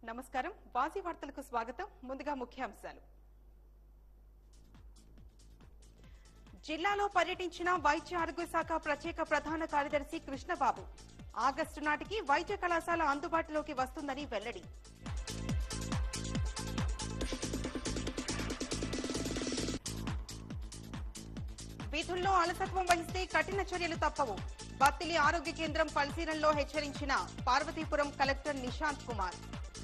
నమస్కారం వాసి వార్తలకు స్వాగతం ముందుగా ముఖ్యాంశాలు జిల్లాలో పర్యటించిన వైద్య ఆరోగ్య శాఖ ప్రత్యేక ప్రధాన కార్యదర్శి కృష్ణబాబు ఆగస్టు నాటికి వైద్య కళాశాల అందుబాటులోకి వస్తుందని వెల్లడి విధుల్లో అలసత్వం వహిస్తే కఠిన చర్యలు తప్పవు బత్తిలి ఆరోగ్య కేంద్రం పరిశీలనలో హెచ్చరించిన పార్వతీపురం కలెక్టర్ నిశాంత్ కుమార్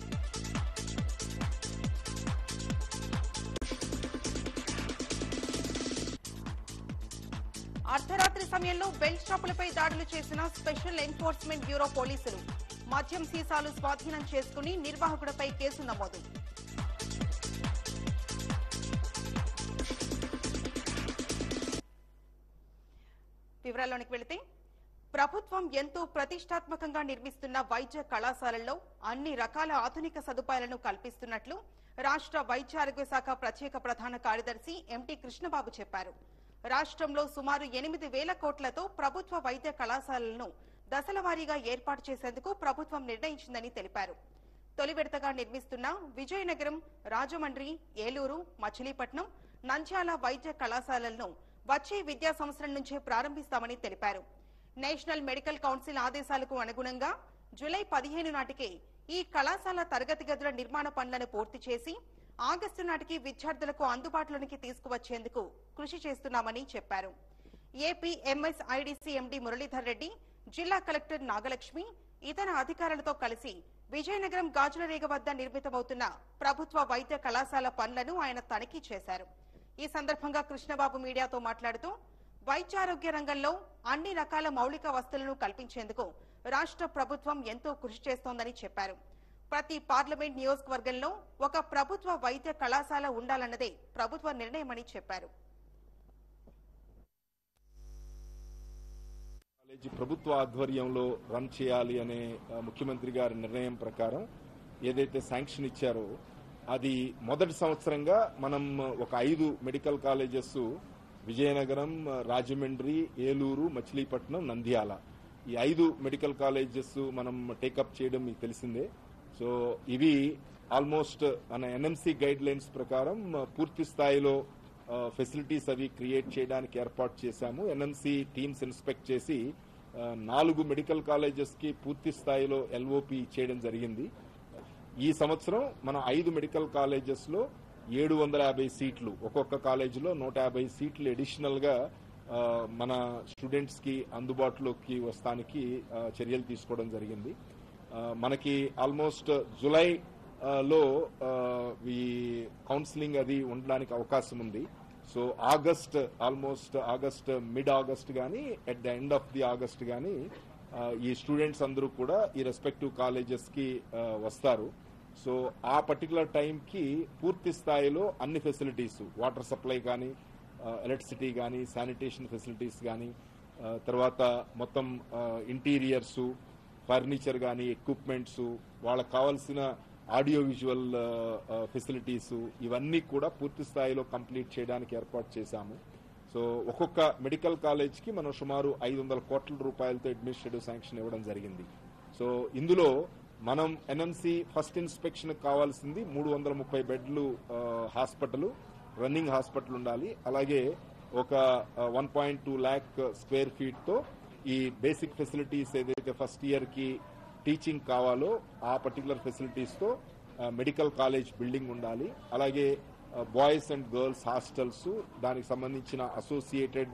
అర్ధరాత్రి సమయంలో బెల్ట్ షాపులపై దాడులు చేసిన స్పెషల్ ఎన్ఫోర్స్మెంట్ బ్యూరో పోలీసులు మద్యం సీసాలు స్వాధీనం చేసుకుని నిర్వాహకుడిపై కేసు నమోదు వివరాల్లోనికి వెళితే ప్రభుత్వం ఎంతో ప్రతిష్టాత్మకంగా నిర్మిస్తున్న వైద్య కళాశాలల్లో అన్ని రకాల ఆధునిక సదుపాయాలను కల్పిస్తున్నట్లు రాష్ట్ర వైద్య ఆరోగ్య శాఖ ప్రత్యేక ప్రధాన కార్యదర్శి ఎంటీ కృష్ణబాబు చెప్పారు రాష్ట్రంలో సుమారు ఎనిమిది వేల కోట్లతో ప్రభుత్వ వైద్య కళాశాలలను దశల వారీగా ఏర్పాటు చేసేందుకు ప్రభుత్వం నిర్ణయించిందని తెలిపారు తొలి విడతగా నిర్మిస్తున్న విజయనగరం రాజమండ్రి ఏలూరు మచిలీపట్నం నంద్యాల వైద్య కళాశాలలను వచ్చే విద్యా సంవత్సరం నుంచే ప్రారంభిస్తామని తెలిపారు నేషనల్ మెడికల్ కౌన్సిల్ ఆదేశాలకు అనుగుణంగా జూలై పదిహేను నాటికే ఈ కళాశాల తరగతి గదుల నిర్మాణ పనులను పూర్తి చేసి ఆగస్టు నాటికి విద్యార్థులకు అందుబాటులోనికి తీసుకువచ్చేందుకు కృషి చేస్తున్నామని చెప్పారు AP MS IDC MD Muralidhar Reddy జిల్లా కలెక్టర్ నాగలక్ష్మి ఇతర అధికారులతో కలిసి విజయనగరం గాజులరేగ వద్ద నిర్మితమవుతున్న ప్రభుత్వ వైద్య కళాశాల పనులను ఆయన తనిఖీ చేశారు ఈ సందర్భంగా కృష్ణబాబు మీడియాతో మాట్లాడుతూ వైద్యారోగ్య రంగంలో అన్ని రకాల మౌలిక వస్తువులను కల్పించేందుకు రాష్ట్ర ప్రభుత్వం ఎంతో కృషి చేస్తోందని చెప్పారు ప్రతి పార్లమెంట్ నియోజకవర్గంలో ఒక ప్రభుత్వ వైద్య కళాశాల ఉండాలన్నదే ప్రభుత్వ నిర్ణయమని చెప్పారు కాలేజీ ప్రభుత్వ ఆధ్వర్యంలో రన్ చేయాలి అనే ఆ, ముఖ్యమంత్రి గారి నిర్ణయం ప్రకారం ఏదైతే శాంక్షన్ ఇచ్చారో అది మొదటి సంవత్సరంగా మనం ఒక ఐదు మెడికల్ కాలేజెస్ విజయనగరం రాజమండ్రి ఏలూరు మచిలీపట్నం నంద్యాల ఈ ఐదు మెడికల్ కాలేజెస్ మనం టేకప్ చేయడం మీకు తెలిసిందే సో ఇవి ఆల్మోస్ట్ మన ఎన్ఎంసీ గైడ్ లైన్స్ ప్రకారం ఆ, పూర్తి స్థాయిలో ఫెసిలిటీస్ అవి క్రియేట్ చేయడానికి ఏర్పాటు చేశాము ఎన్ఎంసీ టీమ్స్ ఇన్స్పెక్ట్ చేసి ఆ, నాలుగు మెడికల్ కాలేజెస్ కి పూర్తి స్థాయిలో ఎల్ఓపి చేయడం జరిగింది ఈ సంవత్సరం మన ఐదు మెడికల్ కాలేజెస్ లో ఏడు వందల యాభై సీట్లు ఒక్కొక్క కాలేజీలో నూట యాభై సీట్లు అడిషనల్ గా ఆ, మన స్టూడెంట్స్ కి అందుబాటులోకి వస్తానికి ఆ, చర్యలు తీసుకోవడం జరిగింది ఆ, మనకి ఆల్మోస్ట్ జులై ఆ, లో ఆ, ఈ కౌన్సిలింగ్ అది ఉండడానికి అవకాశం ఉంది so August almost August mid August కానీ at the end of the August కానీ ఈ స్టూడెంట్స్ అందరూ కూడా ఈ రెస్పెక్టివ్ కాలేజెస్ కి ఆ, వస్తారు సో ఆ పర్టికులర్ టైంకి పూర్తి స్థాయిలో అన్ని ఫెసిలిటీస్ వాటర్ సప్లై కానీ ఎలక్ట్రిసిటీ కానీ శానిటేషన్ ఫెసిలిటీస్ కానీ తర్వాత మొత్తం ఇంటీరియర్స్ ఫర్నిచర్ కానీ ఎక్విప్మెంట్స్ వాళ్ళకి కావాల్సిన ఆడియో విజువల్ ఫెసిలిటీస్ ఇవన్నీ కూడా పూర్తి స్థాయిలో కంప్లీట్ చేయడానికి ఏర్పాటు చేశాము సో ఒక్కొక్క మెడికల్ కాలేజ్కి మనం సుమారు ఐదు వందల కోట్ల రూపాయలతో అడ్మినిస్ట్రేటివ్ శాంక్షన్ ఇవ్వడం జరిగింది సో ఇందులో మనం ఎన్ఎంసి ఫస్ట్ ఇన్స్పెక్షన్ కావాల్సింది మూడు వందల ముప్పై బెడ్లు హాస్పిటల్ రన్నింగ్ హాస్పిటల్ ఉండాలి అలాగే ఒక one point two lakh square feet తో ఈ బేసిక్ ఫెసిలిటీస్ ఏదైతే ఫస్ట్ ఇయర్ కి టీచింగ్ కావాలో ఆ పర్టికులర్ ఫెసిలిటీస్ తో మెడికల్ కాలేజ్ బిల్డింగ్ ఉండాలి అలాగే బాయ్స్ అండ్ గర్ల్స్ హాస్టల్స్ దానికి సంబంధించిన అసోసియేటెడ్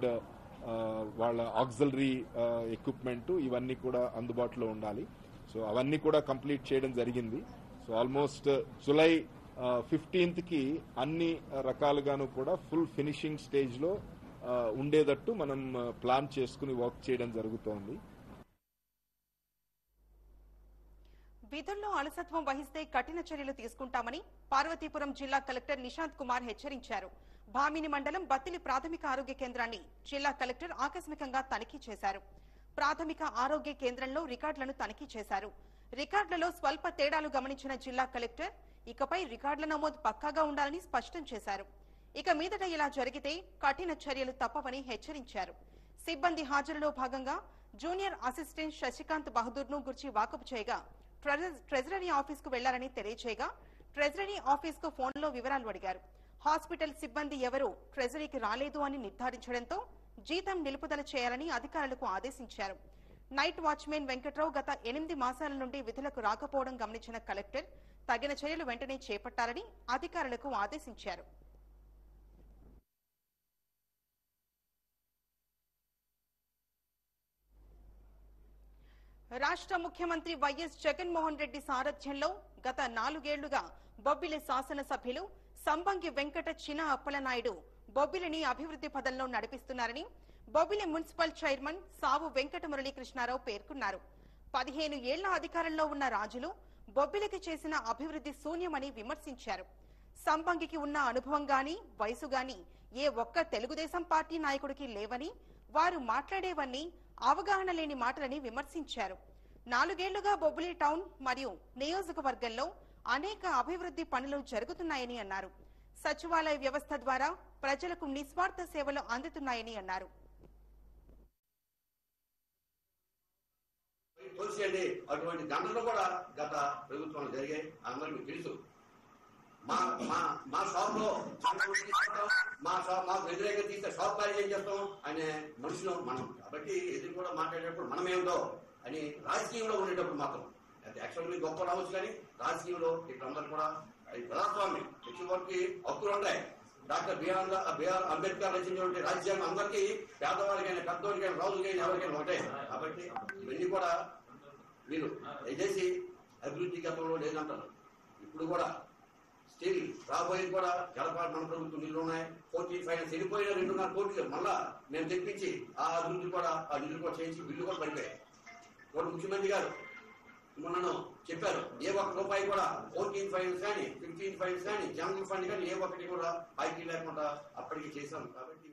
వాళ్ళ ఆక్సిలరీ ఎక్విప్మెంట్ ఇవన్నీ కూడా అందుబాటులో ఉండాలి సో అవన్నీ కూడా కంప్లీట్ చేయడం జరిగింది సో ఆల్మోస్ట్ జులై ఫిఫ్టీన్త్ కి అన్ని రకాలుగాను కూడా ఫుల్ ఫినిషింగ్ స్టేజ్ లో ఆ, ఉండేటట్టు మనం ప్లాన్ చేసుకుని వర్క్ చేయడం జరుగుతోంది విధుల్లో అలసత్వం వహిస్తే కఠిన చర్యలు తీసుకుంటామని పార్వతీపురం జిల్లా కలెక్టర్ నిశాంత్ కుమార్ హెచ్చరించారు భామిని మండలం బత్తిలి ప్రాథమిక ఆరోగ్య కేంద్రాన్ని జిల్లా కలెక్టర్ ఆకస్మికంగా తనిఖీ చేశారు ప్రాథమిక ఆరోగ్య కేంద్రంలో రికార్డులను తనిఖీ చేశారు రికార్డులలో స్వల్ప తేడాలు గమనించిన జిల్లా కలెక్టర్ ఇకపై రికార్డుల నమోదు పక్కాగా ఉండాలని స్పష్టం చేశారు ఇక మీదట ఇలా జరిగితే కఠిన చర్యలు తప్పవని హెచ్చరించారు సిబ్బంది హాజరులో భాగంగా జూనియర్ అసిస్టెంట్ శశికాంత్ బహదూర్ ను గుర్చి వాకపు చేయగా ట్రెజ- ట్రెజరీ ఆఫీస్ కు వెళ్లారని తెలియచేయగా ట్రెజరీ ఆఫీస్ కు ఫోన్లో వివరాలు అడిగారు హాస్పిటల్ సిబ్బంది ఎవరూ ట్రెజరీకి రాలేదు అని నిర్ధారించడంతో జీతం నిలుపుదల చేయాలని అధికారులకు ఆదేశించారు నైట్ వాచ్మెన్ వెంకట్రావు గత ఎనిమిది మాసాల నుండి విధులకు రాకపోవడం గమనించిన కలెక్టర్ తగిన చర్యలు వెంటనే చేపట్టాలని అధికారులకు ఆదేశించారు రాష్ట్ర ముఖ్యమంత్రి వైఎస్ జగన్మోహన్ రెడ్డి సారథ్యంలో గత నాలుగేళ్లుగా బొబ్బిలి శాసనసభ్యులు సంబంగి వెంకట చిన అప్పలనాయుడు బొబ్బిలిని అభివృద్ధి పదంలో నడిపిస్తున్నారని బొబ్బిలి మున్సిపల్ చైర్మన్ సావు వెంకట మురళీకృష్ణారావు పేర్కొన్నారు పదిహేను ఏళ్ల అధికారంలో ఉన్న రాజులు బొబ్బిలికి చేసిన అభివృద్ధి శూన్యమని విమర్శించారు సంబంగికి ఉన్న అనుభవం గాని వయసు గాని ఏ ఒక్క తెలుగుదేశం పార్టీ నాయకుడికి లేవని వారు మాట్లాడేవన్నీ అవగాహన లేని మాటలని విమర్శించారు నాలుగేళ్లుగా బొబ్బిలి టౌన్ మరియు నియోజకవర్గంలో అనేక అభివృద్ధి పనులు జరుగుతున్నాయని అన్నారు సచివాలయ వ్యవస్థ ద్వారా ప్రజలకు నిస్వార్థ సేవలు అందుతున్నాయని అన్నారు తోసేయండి అటువంటి దండలు కూడా గత ప్రభుత్వంలో జరిగాయి అందరికీ తెలుసు మా మా మా షాప్ లో మా షాప్ మాకు వ్యతిరేకంగా తీస్తే షాప్ ఖాళీ ఏం చేస్తాం అనే మనుషులు మనం కాబట్టి ఎదురు కూడా మాట్లాడేటప్పుడు మనం ఏమిటో అని రాజకీయంలో ఉండేటప్పుడు మాత్రం అది యాక్చువల్ మీకు గొప్ప రావచ్చు కానీ రాజకీయంలో ఇట్లందరూ కూడా అది ప్రజాస్వామ్యం ప్రతి ఒక్కరికి హక్కులు ఉంటాయి డాక్టర్ బిఆర్ బిఆర్ అంబేద్కర్ రచించినటువంటి రాజ్యాంగం అందరికీ పేదవారికైనా పెద్దవారికైనా రాజులకైనా ఎవరికైనా ఒకటే కాబట్టి ఇవన్నీ కూడా మీరు దయచేసి అభివృద్ధి గతంలో లేదంటారు ఇప్పుడు కూడా స్టిల్ రాబోయేది కూడా జలపాత మన ప్రభుత్వం నిధులు ఉన్నాయి ఫోర్టీన్ ఫైనాన్స్ వెళ్ళిపోయిన రెండున్నర కోట్లు మళ్ళా మేము తెప్పించి ఆ అభివృద్ధి కూడా ఆ నిధులు కూడా చేయించి బిల్లు కూడా పడిపోయాయి ఇప్పుడు ముఖ్యమంత్రి గారు మొన్నను చెప్పారు ఏ ఒక్క రూపాయి కూడా ఫోర్టీన్ ఫైనాన్స్ కానీ ఫిఫ్టీన్ ఫైనాన్స్ కానీ జనరల్ ఫండ్ కానీ ఏ ఒక్కటి కూడా పైకి లేకుండా అప్పటికి చేశాం కాబట్టి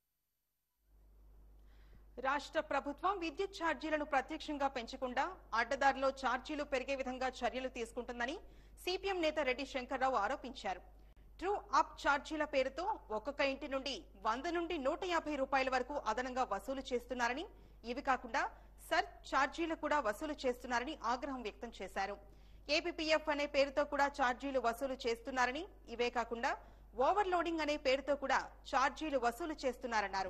రాష్ట్ర ప్రభుత్వం విద్యుత్ ఛార్జీలను ప్రత్యక్షంగా పెంచకుండా అడ్డదారిలో ఛార్జీలు పెరిగే విధంగా చర్యలు తీసుకుంటుందని సిపిఎం నేత రెడ్డి శంకర్రావు ఆరోపించారు ట్రూ అప్ ఛార్జీల పేరుతో ఒక్కొక్క ఇంటి నుండి వంద నుండి నూట యాభై రూపాయల వరకు అదనంగా వసూలు చేస్తున్నారని ఇవి కాకుండా సర్ ఛార్జీలు కూడా వసూలు చేస్తున్నారని ఆగ్రహం వ్యక్తం చేశారు ఏపీపీఎఫ్ అనే పేరుతో కూడా ఛార్జీలు వసూలు చేస్తున్నారని ఇవే కాకుండా ఓవర్లోడింగ్ అనే పేరుతో కూడా ఛార్జీలు వసూలు చేస్తున్నారన్నారు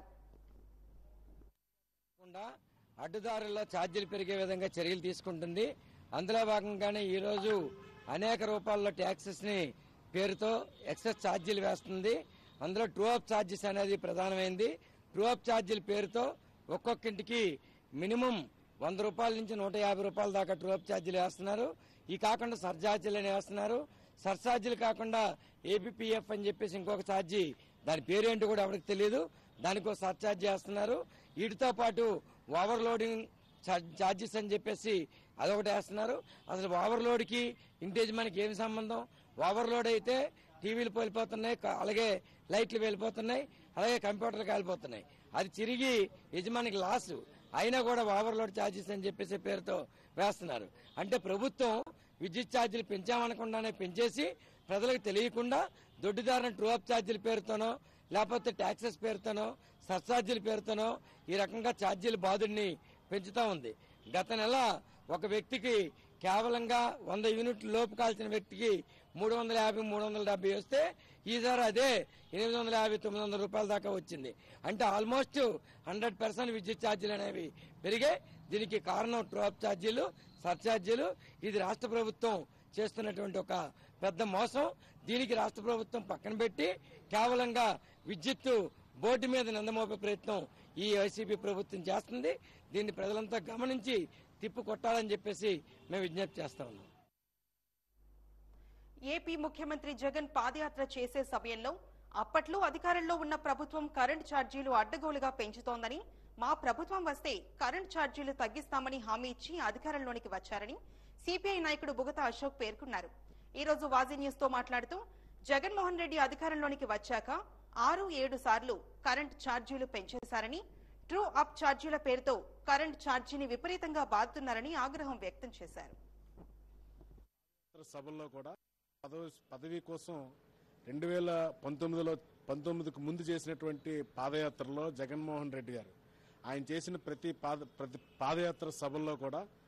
కాకుండా అడ్డుదారుల్లో ఛార్జీలు పెరిగే విధంగా చర్యలు తీసుకుంటుంది అందులో భాగంగానే ఈరోజు అనేక రూపాల్లో ట్యాక్సెస్ ని పేరుతో ఎక్సెస్ ఛార్జీలు వేస్తుంది అందులో ట్రూ అప్ ఛార్జెస్ అనేది ప్రధానమైంది ట్రూ అప్ ఛార్జీల పేరుతో ఒక్కొక్కింటికి మినిమం వంద రూపాయల నుంచి నూట యాభై రూపాయల దాకా ట్రూ అప్ ఛార్జీలు వేస్తున్నారు ఈ కాకుండా సర్ఛార్జీలు అని వేస్తున్నారు సర్ఛార్జీలు కాకుండా ఏపీపీఎఫ్ అని చెప్పేసి ఇంకొక ఛార్జీ దాని పేరేంటో కూడా ఎవరికి తెలియదు దానికి ఒక సర్ఛార్జ్ చేస్తున్నారు వీటితో పాటు ఓవర్లోడింగ్ ఛార్జెస్ అని చెప్పేసి అదొకటి వేస్తున్నారు అసలు ఓవర్లోడ్కి ఇంటి యజమానికి ఏమి సంబంధం ఓవర్లోడ్ అయితే టీవీలు వెళ్ళిపోతున్నాయి క- అలాగే లైట్లు వెళ్ళిపోతున్నాయి అలాగే కంప్యూటర్లు కాలిపోతున్నాయి అది తిరిగి యజమానికి లాస్ అయినా కూడా ఓవర్లోడ్ ఛార్జెస్ అని చెప్పేసి పేరుతో వేస్తున్నారు అంటే ప్రభుత్వం విద్యుత్ ఛార్జీలు పెంచామనకుండానే పెంచేసి ప్రజలకు తెలియకుండా దొడ్డిదారిన ట్రూ అప్ ఛార్జీల పేరుతోనో లేకపోతే ట్యాక్సెస్ పేరుతోనో సర్ఛార్జీల పేరుతోనో ఈ రకంగా ఛార్జీల బాధుడిని పెంచుతా ఉంది గత నెల ఒక వ్యక్తికి కేవలంగా వంద యూనిట్ల లోపు కాల్చిన వ్యక్తికి మూడు వందల యాభై మూడు వందల డెబ్బై వస్తే ఈసారి అదే ఎనిమిది వందల యాభై తొమ్మిది వందల రూపాయల దాకా వచ్చింది అంటే ఆల్మోస్ట్ హండ్రెడ్ పర్సెంట్ విద్యుత్ ఛార్జీలు అనేవి పెరిగాయి దీనికి కారణం ట్రోప్ ఛార్జీలు సర్ఛార్జీలు ఇది రాష్ట్ర ప్రభుత్వం చేస్తున్నటువంటి ఒక పెద్ద మోసం దీనికి రాష్ట్ర ప్రభుత్వం పక్కన పెట్టి కేవలంగా విద్యుత్తు బోర్డు మీద నిందమోపే ప్రయత్నం ఈ వైసీపీ ప్రభుత్వం చేస్తుంది దీన్ని ప్రజలంతా గమనించి తిప్పు కొట్టాలని చెప్పేసి మేము విజ్ఞప్తి చేస్తా ఉన్నాం ఏపీ ముఖ్యమంత్రి జగన్ పాదయాత్ర చేసే సమయంలో అప్పట్లో అధికారంలో ఉన్న ప్రభుత్వం కరెంట్ ఛార్జీలు అడ్డగోలుగా పెంచుతోందని మా ప్రభుత్వం వస్తే కరెంట్ ఛార్జీలు తగ్గిస్తామని హామీ ఇచ్చి అధికారంలోనికి వచ్చారని సిపిఐ నాయకుడు బుగత అశోక్ పేర్కొన్నారు ఈ రోజు వాజీ న్యూస్ తో మాట్లాడుతూ జగన్మోహన్ రెడ్డి అధికారంలోనికి వచ్చాక ఆరు ఏడు సార్లు కరెంట్ ఛార్జీలు పెంచేశారని ట్రూ అప్ ఛార్జీల పేరుతో కరెంట్ ఛార్జీని విపరీతంగా బాదుతున్నారని ఆగ్రహం వ్యక్తం చేశారు సభల్లో కూడా పదవి పదవి కోసం రెండు వేల పంతొమ్మిదిలో పంతొమ్మిదికి ముందు చేసినటువంటి పాదయాత్రలో జగన్మోహన్ రెడ్డి గారు ఆయన చేసిన ప్రతి పాద ప్రతి పాదయాత్ర సభల్లో కూడా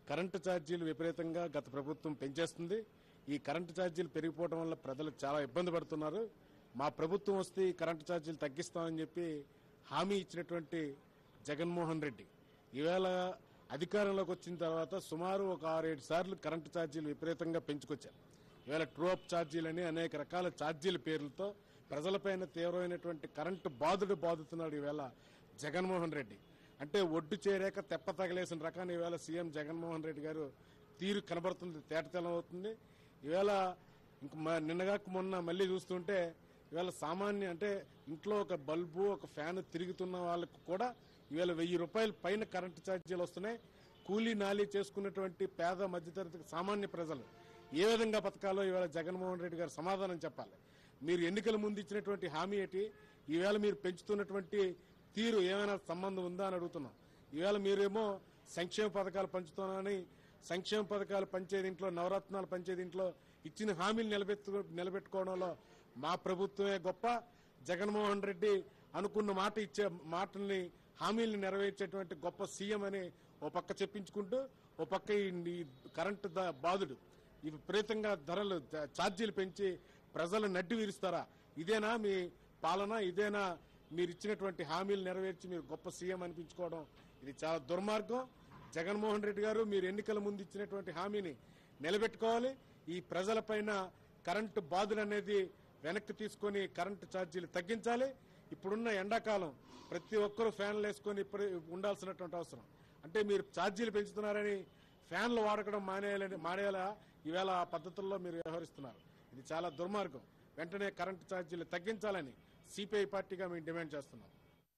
కరెంటు ఛార్జీలు విపరీతంగా గత ప్రభుత్వం పెంచేస్తుంది ఈ కరెంటు ఛార్జీలు పెరిగిపోవడం వల్ల ప్రజలు చాలా ఇబ్బంది పడుతున్నారు మా ప్రభుత్వం వస్తే ఈ కరెంటు ఛార్జీలు తగ్గిస్తామని చెప్పి హామీ ఇచ్చినటువంటి జగన్మోహన్ రెడ్డి ఈవేళ అధికారంలోకి వచ్చిన తర్వాత సుమారు ఒక ఆరేడు సార్లు కరెంటు ఛార్జీలు విపరీతంగా పెంచుకొచ్చారు ఈవేళ ట్రూఅప్ ఛార్జీలని అనేక రకాల ఛార్జీల పేర్లతో ప్రజలపైన తీవ్రమైనటువంటి కరెంటు బాధుడు బాదుతున్నాడు ఈవేళ జగన్మోహన్ రెడ్డి అంటే ఒడ్డు చేరాక తెప్ప తగలేసిన రకాన్ని ఈవేళ సీఎం జగన్మోహన్ రెడ్డి గారు తీరు కనబడుతుంది తేటతెలం అవుతుంది ఈవేళ ఇంక మ- నిన్నగాక మొన్న మళ్ళీ చూస్తుంటే ఈవేళ సామాన్య అంటే ఇంట్లో ఒక బల్బు ఒక ఫ్యాన్ తిరుగుతున్న వాళ్ళకు కూడా ఈవేళ వెయ్యి రూపాయల పైన కరెంటు ఛార్జీలు వస్తున్నాయి కూలీ నాలీ చేసుకున్నటువంటి పేద మధ్యతరగతి సామాన్య ప్రజలు ఏ విధంగా బతకాలో ఈవేళ జగన్మోహన్ రెడ్డి గారు సమాధానం చెప్పాలి మీరు ఎన్నికల ముందు ఇచ్చినటువంటి హామీ ఏంటి ఈవేళ మీరు పెంచుతున్నటువంటి తీరు ఏమైనా సంబంధం ఉందా అని అడుగుతున్నాం ఈవేళ మీరేమో సంక్షేమ పథకాలు పంచుతున్నానని సంక్షేమ పథకాలు పంచే దీంట్లో నవరత్నాలు పంచే దీంట్లో ఇచ్చిన హామీలు నిలబెత్తు నిలబెట్టుకోవడంలో మా ప్రభుత్వమే గొప్ప జగన్మోహన్ రెడ్డి అనుకున్న మాట ఇచ్చే మాటల్ని హామీల్ని నెరవేర్చేటువంటి గొప్ప సీఎం అని ఓ పక్క చెప్పించుకుంటూ ఓ పక్క ఈ ఈ కరెంటు ద- బాధుడు ఈ విపరీతంగా ధరలు చ- ఛార్జీలు పెంచి ప్రజలు నడ్డి వీరుస్తారా ఇదేనా మీ పాలన ఇదేనా మీరు ఇచ్చినటువంటి హామీలు నెరవేర్చి మీరు గొప్ప సీఎం అనిపించుకోవడం ఇది చాలా దుర్మార్గం జగన్మోహన్ రెడ్డి గారు మీరు ఎన్నికల ముందు ఇచ్చినటువంటి హామీని నిలబెట్టుకోవాలి ఈ ప్రజలపైన కరెంటు బాధలు అనేది వెనక్కి తీసుకొని కరెంటు ఛార్జీలు తగ్గించాలి ఇప్పుడున్న ఎండాకాలం ప్రతి ఒక్కరూ ఫ్యాన్లు వేసుకొని ఇప్పుడు ఉండాల్సినటువంటి అవసరం అంటే మీరు ఛార్జీలు పెంచుతున్నారని ఫ్యాన్లు వాడకడం మానేయాలని మానేయాలా ఈవేళ ఆ పద్ధతుల్లో మీరు వ్యవహరిస్తున్నారు ఇది చాలా దుర్మార్గం వెంటనే కరెంటు ఛార్జీలు తగ్గించాలని సిపిఐ పార్టీగా మేము డిమాండ్ చేస్తున్నాం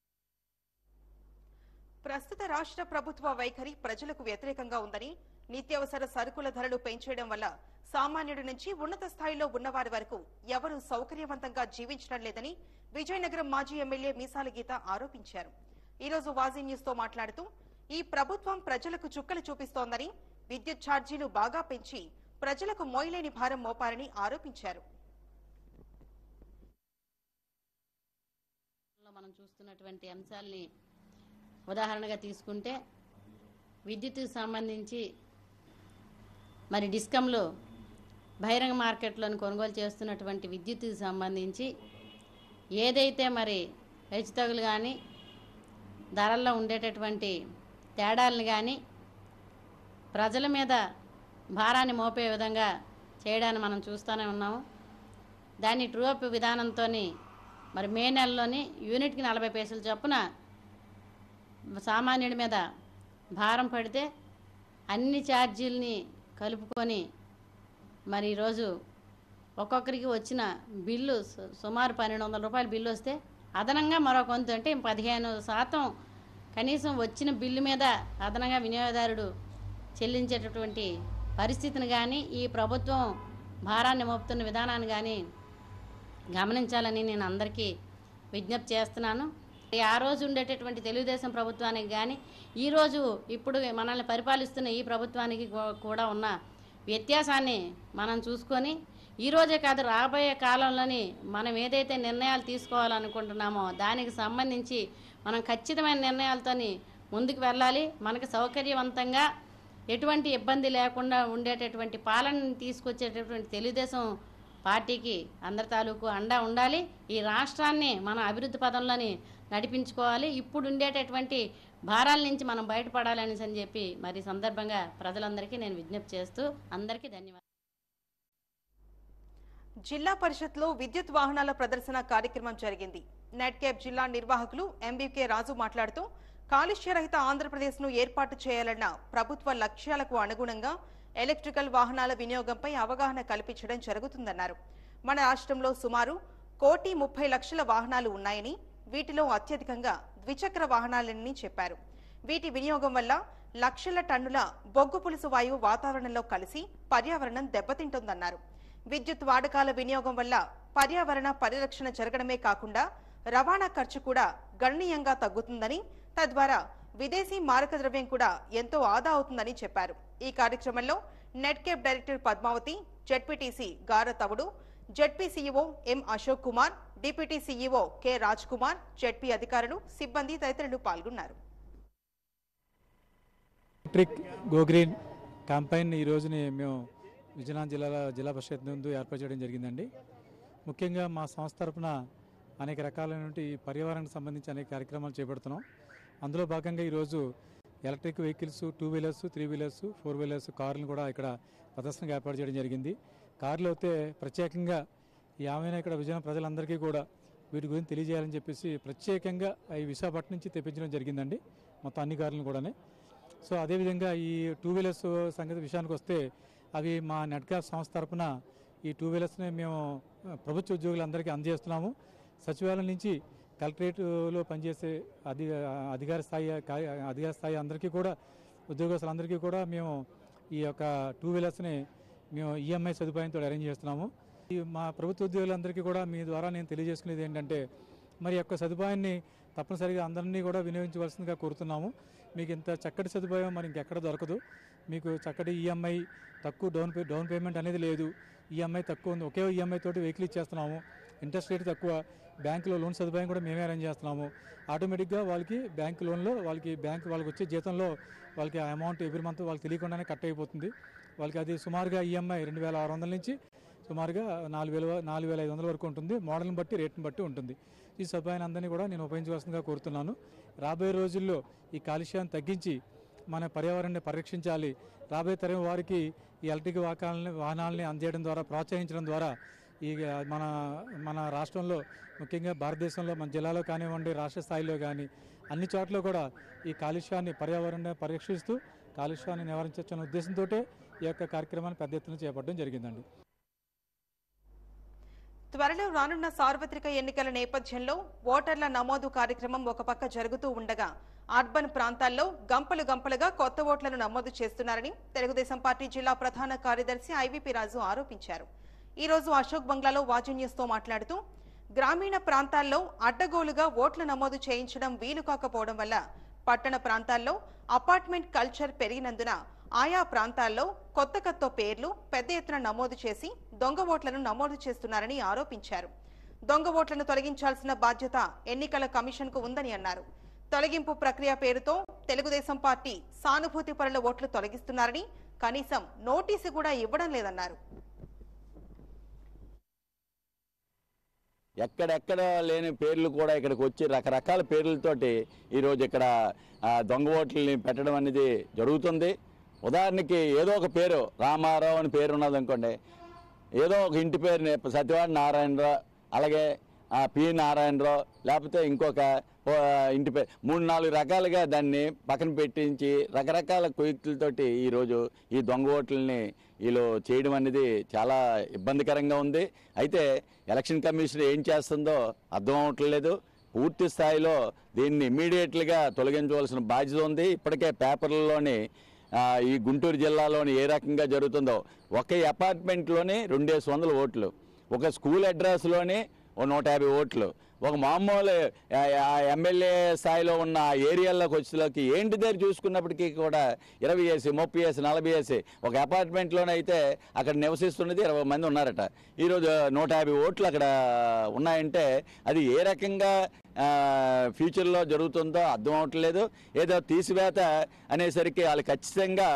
ప్రస్తుత రాష్ట్ర ప్రభుత్వ వైఖరి ప్రజలకు వ్యతిరేకంగా ఉందని నిత్యావసర సరుకుల ధరలు పెంచేయడం వల్ల సామాన్యుడి నుంచి ఉన్నత స్థాయిలో ఉన్నవారి వరకు ఎవరూ సౌకర్యవంతంగా జీవించడం లేదని విజయనగరం మాజీ ఎమ్మెల్యే మీసాల గీత ఆరోపించారు ఈ రోజు వాజీ న్యూస్ తో మాట్లాడుతూ ఈ ప్రభుత్వం ప్రజలకు చుక్కలు చూపిస్తోందని విద్యుత్ ఛార్జీలు బాగా పెంచి ప్రజలకు మోయలేని భారం మోపారని ఆరోపించారు లో మనం చూస్తున్నటువంటి అంశాల్ని ఉదాహరణగా తీసుకుంటే విద్యుత్తుకు సంబంధించి మరి డిస్కంలో బహిరంగ మార్కెట్లను కొనుగోలు చేస్తున్నటువంటి విద్యుత్తుకు సంబంధించి ఏదైతే మరి హెచ్చుతగులు కానీ ధరల్లో ఉండేటటువంటి తేడాలను కానీ ప్రజల మీద భారాన్ని మోపే విధంగా చేయడాన్ని మనం చూస్తూనే ఉన్నాము దాన్ని ట్రూఅప్ విధానంతో మరి మే నెలలోని యూనిట్కి నలభై పైసలు చొప్పున సామాన్యుడి మీద భారం పడితే అన్ని ఛార్జీలని కలుపుకొని మరి ఈరోజు ఒక్కొక్కరికి వచ్చిన బిల్లు సు- సుమారు పన్నెండు వందల రూపాయల బిల్లు వస్తే అదనంగా మరో కొంత అంటే పదిహేను శాతం కనీసం వచ్చిన బిల్లు మీద అదనంగా వినియోగదారుడు చెల్లించేటటువంటి పరిస్థితిని కానీ ఈ ప్రభుత్వం భారాన్ని మోపుతున్న విధానాన్ని కానీ గమనించాలని నేను అందరికీ విజ్ఞప్తి చేస్తున్నాను ఈ ఆ రోజు ఉండేటటువంటి తెలుగుదేశం ప్రభుత్వానికి కానీ ఈరోజు ఇప్పుడు మనల్ని పరిపాలిస్తున్న ఈ ప్రభుత్వానికి కూ- కూడా ఉన్న వ్యత్యాసాన్ని మనం చూసుకొని ఈ రోజే కాదు రాబోయే కాలంలోని మనం ఏదైతే నిర్ణయాలు తీసుకోవాలనుకుంటున్నామో దానికి సంబంధించి మనం ఖచ్చితమైన నిర్ణయాలతోని ముందుకు వెళ్ళాలి మనకు సౌకర్యవంతంగా ఎటువంటి ఇబ్బంది లేకుండా ఉండేటటువంటి పాలనని తీసుకొచ్చేటటువంటి తెలుగుదేశం పార్టీకి అందరి తాలూకు అండా ఉండాలి ఈ రాష్ట్రాన్ని మనం అభివృద్ధి పదంలోని నడిపించుకోవాలి ఇప్పుడు ఉండేటటువంటి భారాల నుంచి మనం బయటపడాలని అని చెప్పి మరి ఈ సందర్భంగా ప్రజలందరికీ నేను విజ్ఞప్తి చేస్తూ అందరికీ ధన్యవాదాలు జిల్లా పరిషత్లో విద్యుత్ వాహనాల ప్రదర్శన కార్యక్రమం జరిగింది నెట్కేప్ జిల్లా నిర్వాహకులు ఎంబీకే రాజు మాట్లాడుతూ కాలుష్య రహిత ఆంధ్రప్రదేశ్ ను ఏర్పాటు చేయాలన్న ప్రభుత్వ లక్ష్యాలకు అనుగుణంగా ఎలక్ట్రికల్ వాహనాల వినియోగంపై అవగాహన కల్పించడం జరుగుతుందన్నారు మన రాష్ట్రంలో సుమారు కోటి ముప్పై లక్షల వాహనాలు ఉన్నాయని వీటిలో అత్యధికంగా ద్విచక్ర వాహనాలని చెప్పారు వీటి వినియోగం వల్ల లక్షల టన్నుల బొగ్గు పులుసు వాయువు వాతావరణంలో కలిసి పర్యావరణం దెబ్బతింటోందన్నారు విద్యుత్ వాడకాల వినియోగం వల్ల పర్యావరణ పరిరక్షణ జరగడమే కాకుండా రవాణా ఖర్చు కూడా గణనీయంగా తగ్గుతుందని తద్వారా విదేశీ మారక ద్రవ్యం కూడా ఎంతో ఆదా అవుతుందని చెప్పారు ఈ కార్యక్రమంలో నెట్కేప్ director Padmavathi ZPTC Gara Tavudu ZP CEO M Ashok Kumar deputy CEO K Raj Kumar ZP అధికారులు సిబ్బంది తదితరులు పాల్గొన్నారు ఎలక్ట్రిక్ గో గ్రీన్ క్యాంపైన్ ఈ రోజుని మేము విజయనగరం జిల్లాలో జిల్లా పరిషత్ ముందు ఏర్పాటు చేయడం జరిగిందండి ముఖ్యంగా మా సంస్థ తరపున అనేక రకాలైనటువంటి పర్యావరణానికి సంబంధించి అనేక కార్యక్రమాలు చేపడుతున్నాం అందులో భాగంగా ఈరోజు electric vehicles two wheelers three wheelers four wheelers కార్లను కూడా ఇక్కడ ప్రదర్శనగా ఏర్పాటు చేయడం జరిగింది కార్లు అయితే ప్రత్యేకంగా ఈ ఆమెన ఇక్కడ విజయనగరం ప్రజలందరికీ కూడా వీటి గురించి తెలియజేయాలని చెప్పేసి ప్రత్యేకంగా ఈ విశాఖపట్నం నుంచి తెప్పించడం జరిగిందండి మొత్తం అన్ని కార్లను కూడానే సో అదేవిధంగా ఈ టూ వీలర్స్ సంగతి విషయానికి వస్తే అవి మా నెట్కాప్ సంస్థ తరపున ఈ టూ వీలర్స్ని మేము ఆ, ప్రభుత్వ ఉద్యోగులందరికీ అందజేస్తున్నాము సచివాలయం నుంచి కలెక్టరేట్లో పనిచేసే అధి అధికార స్థాయి కా- అధికార స్థాయి అందరికీ కూడా ఉద్యోగస్తులందరికీ కూడా మేము ఈ యొక్క టూ వీలర్స్ని మేము ఈఎంఐ సదుపాయంతో అరేంజ్ చేస్తున్నాము ఈ మా ప్రభుత్వ ఉద్యోగులందరికీ కూడా మీ ద్వారా నేను తెలియజేసుకునేది ఏంటంటే మరి యొక్క సదుపాయాన్ని తప్పనిసరిగా అందరినీ కూడా వినియోగించవలసిందిగా కోరుతున్నాము మీకు ఇంత చక్కటి సదుపాయం మరి ఇంకెక్కడ దొరకదు మీకు చక్కటి ఈఎంఐ తక్కువ డౌన్ పే డౌన్ పేమెంట్ అనేది లేదు ఈఎంఐ తక్కువ ఉంది ఒకే ఈఎంఐ తోటి వెహికల్ ఇచ్చేస్తున్నాము ఇంట్రెస్ట్ రేట్ తక్కువ బ్యాంకులో లోన్ సదుపాయం కూడా మేమే అరేంజ్ చేస్తున్నాము ఆటోమేటిక్గా వాళ్ళకి బ్యాంక్ లోన్లో వాళ్ళకి బ్యాంక్ వాళ్ళకి వచ్చే జీతంలో వాళ్ళకి ఆ అమౌంట్ ఎవ్రీ మంత్ వాళ్ళకి తెలియకుండానే కట్ అయిపోతుంది వాళ్ళకి అది సుమారుగా ఈఎంఐ రెండు వేల ఆరు వందల నుంచి సుమారుగా నాలుగు వేల నాలుగు వేల ఐదు వందల వరకు ఉంటుంది మోడల్ని బట్టి రేట్ని బట్టి ఉంటుంది ఈ సదుపాయాన్ని అందరినీ కూడా నేను ఉపయోగించవలసిందిగా కోరుతున్నాను రాబోయే రోజుల్లో ఈ కాలుష్యాన్ని తగ్గించి మన పర్యావరణాన్ని పరిరక్షించాలి రాబోయే తరం వారికి ఈ ఎలక్ట్రిక్ వాహనాలని వాహనాలని అందజేయడం ద్వారా ప్రోత్సహించడం ద్వారా ఈ మన మన రాష్ట్రంలో ముఖ్యంగా భారతదేశంలో మన జిల్లాలో కానివ్వండి రాష్ట్ర స్థాయిలో కానీ అన్ని చోట్ల కూడా ఈ కాలుష్యాన్ని పర్యావరణాన్ని పరిరక్షిస్తూ కాలుష్యాన్ని నివారించవచ్చనే ఉద్దేశంతో ఈ యొక్క కార్యక్రమాన్ని పెద్ద ఎత్తున చేపట్టడం జరిగిందండి త్వరలో రానున్న సార్వత్రిక ఎన్నికల నేపథ్యంలో ఓటర్ల నమోదు కార్యక్రమం ఒక పక్క జరుగుతూ ఉండగా అర్బన్ ప్రాంతాల్లో గంపలు గంపలుగా కొత్త ఓట్లను నమోదు చేస్తున్నారని తెలుగుదేశం పార్టీ జిల్లా ప్రధాన కార్యదర్శి ఐవీపీ రాజు ఆరోపించారు ఈ రోజు అశోక్ బంగ్లాలో వాజు న్యూస్ తో మాట్లాడుతూ గ్రామీణ ప్రాంతాల్లో అడ్డగోలుగా ఓట్ల నమోదు చేయించడం వీలు కాకపోవడం వల్ల పట్టణ ప్రాంతాల్లో అపార్ట్మెంట్ కల్చర్ పెరిగినందున ఆయా ప్రాంతాల్లో కొత్త కొత్త పేర్లు పెద్ద ఎత్తున నమోదు చేసి దొంగ ఓట్లను నమోదు చేస్తున్నారని ఆరోపించారు దొంగ ఓట్లను తొలగించాల్సిన బాధ్యత ఎన్నికల కమిషన్ కు ఉందని అన్నారు తొలగింపు ప్రక్రియ పేరుతో తెలుగుదేశం పార్టీ సానుభూతి పరుల ఓట్లు తొలగిస్తున్నారని కనీసం నోటీసు కూడా ఇవ్వడం లేదన్నారు ఎక్కడెక్కడ లేని పేర్లు కూడా ఇక్కడికి వచ్చి రకరకాల పేర్లతోటి ఈరోజు ఇక్కడ ఆ, దొంగ ఓట్లని పెట్టడం అనేది జరుగుతుంది ఉదాహరణకి ఏదో ఒక పేరు రామారావు అని పేరు ఉన్నది అనుకోండి ఏదో ఒక ఇంటి పేరుని సత్యవాడ నారాయణరావు అలాగే ఆ, పి నారాయణరావు లేకపోతే ఇంకొక ఓ, ఇంటి పేరు మూడు నాలుగు రకాలుగా దాన్ని పక్కన పెట్టించి రకరకాల కుయుక్తులతోటి ఈరోజు ఈ దొంగ ఓట్లని వీళ్ళు చేయడం అనేది చాలా ఇబ్బందికరంగా ఉంది అయితే ఎలక్షన్ కమిషన్ ఏం చేస్తుందో అర్థం అవట్లేదు పూర్తి స్థాయిలో దీన్ని ఇమ్మీడియట్లుగా తొలగించవలసిన బాధ్యత ఉంది ఇప్పటికే పేపర్లలోని ఆ, ఈ గుంటూరు జిల్లాలోని ఏ రకంగా జరుగుతుందో ఒక అపార్ట్మెంట్లోని రెండేసి వందల ఓట్లు ఒక స్కూల్ అడ్రస్లోని ఓ నూట యాభై ఓట్లు ఒక మామూలు ఆ, ఆ ఎమ్మెల్యే స్థాయిలో ఉన్న ఆ ఏరియాల్లోకి వచ్చేలోకి ఏంటి దగ్గర చూసుకున్నప్పటికీ కూడా ఇరవై వేసి ముప్పై వేసి నలభై వేసి ఒక అపార్ట్మెంట్లోనైతే అక్కడ నివసిస్తున్నది ఇరవై మంది ఉన్నారట ఈరోజు నూట యాభై ఓట్లు అక్కడ ఉన్నాయంటే అది ఏ రకంగా ఆ, ఫ్యూచర్లో జరుగుతుందో అర్థం అవట్లేదు ఏదో తీసివేత అనేసరికి వాళ్ళు ఖచ్చితంగా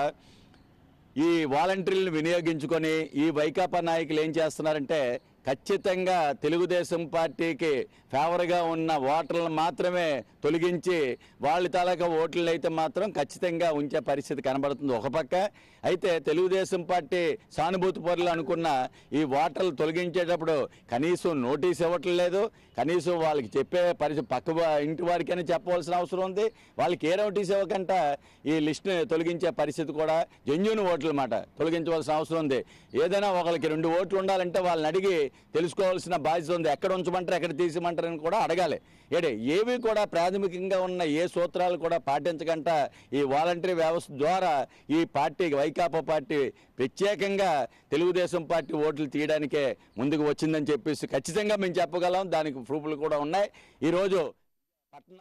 ఈ వాలంటీర్లను వినియోగించుకొని ఈ వైకాపా నాయకులు ఏం చేస్తున్నారంటే ఖచ్చితంగా తెలుగుదేశం పార్టీకి ఫేవర్గా ఉన్న ఓటర్లను మాత్రమే తొలగించి వాళ్ళ తాలూకా ఓట్లను అయితే మాత్రం ఖచ్చితంగా ఉంచే పరిస్థితి కనబడుతుంది ఒక పక్క అయితే తెలుగుదేశం పార్టీ సానుభూతి పరులు అనుకున్న ఈ ఓటర్లు తొలగించేటప్పుడు కనీసం నోటీస్ ఇవ్వటం లేదు కనీసం వాళ్ళకి చెప్పే పరిస్థితి పక్క వా- ఇంటి వారికైనా చెప్పవలసిన అవసరం ఉంది వాళ్ళకి ఏ నోటీస్ ఇవ్వకుండా ఈ లిస్ట్ని తొలగించే పరిస్థితి కూడా జెన్యున్ ఓట్లు అన్నమాట తొలగించవలసిన అవసరం ఉంది ఏదైనా ఒకరికి రెండు ఓట్లు ఉండాలంటే వాళ్ళని అడిగి తెలుసుకోవాల్సిన బాధ్యత ఉంది ఎక్కడ ఉంచమంటారు ఎక్కడ తీసిమంటారని కూడా అడగాలి ఏడే ఏవి కూడా ప్రాథమికంగా ఉన్న ఏ సూత్రాలు కూడా పాటించకుండా ఈ వాలంటరీ వ్యవస్థ ద్వారా ఈ పార్టీ వైకాపా పార్టీ ప్రత్యేకంగా తెలుగుదేశం పార్టీ ఓట్లు తీయడానికే ముందుకు వచ్చిందని చెప్పేసి ఖచ్చితంగా మేము చెప్పగలం దానికి ప్రూఫ్లు కూడా ఉన్నాయి ఈరోజు పట్టణ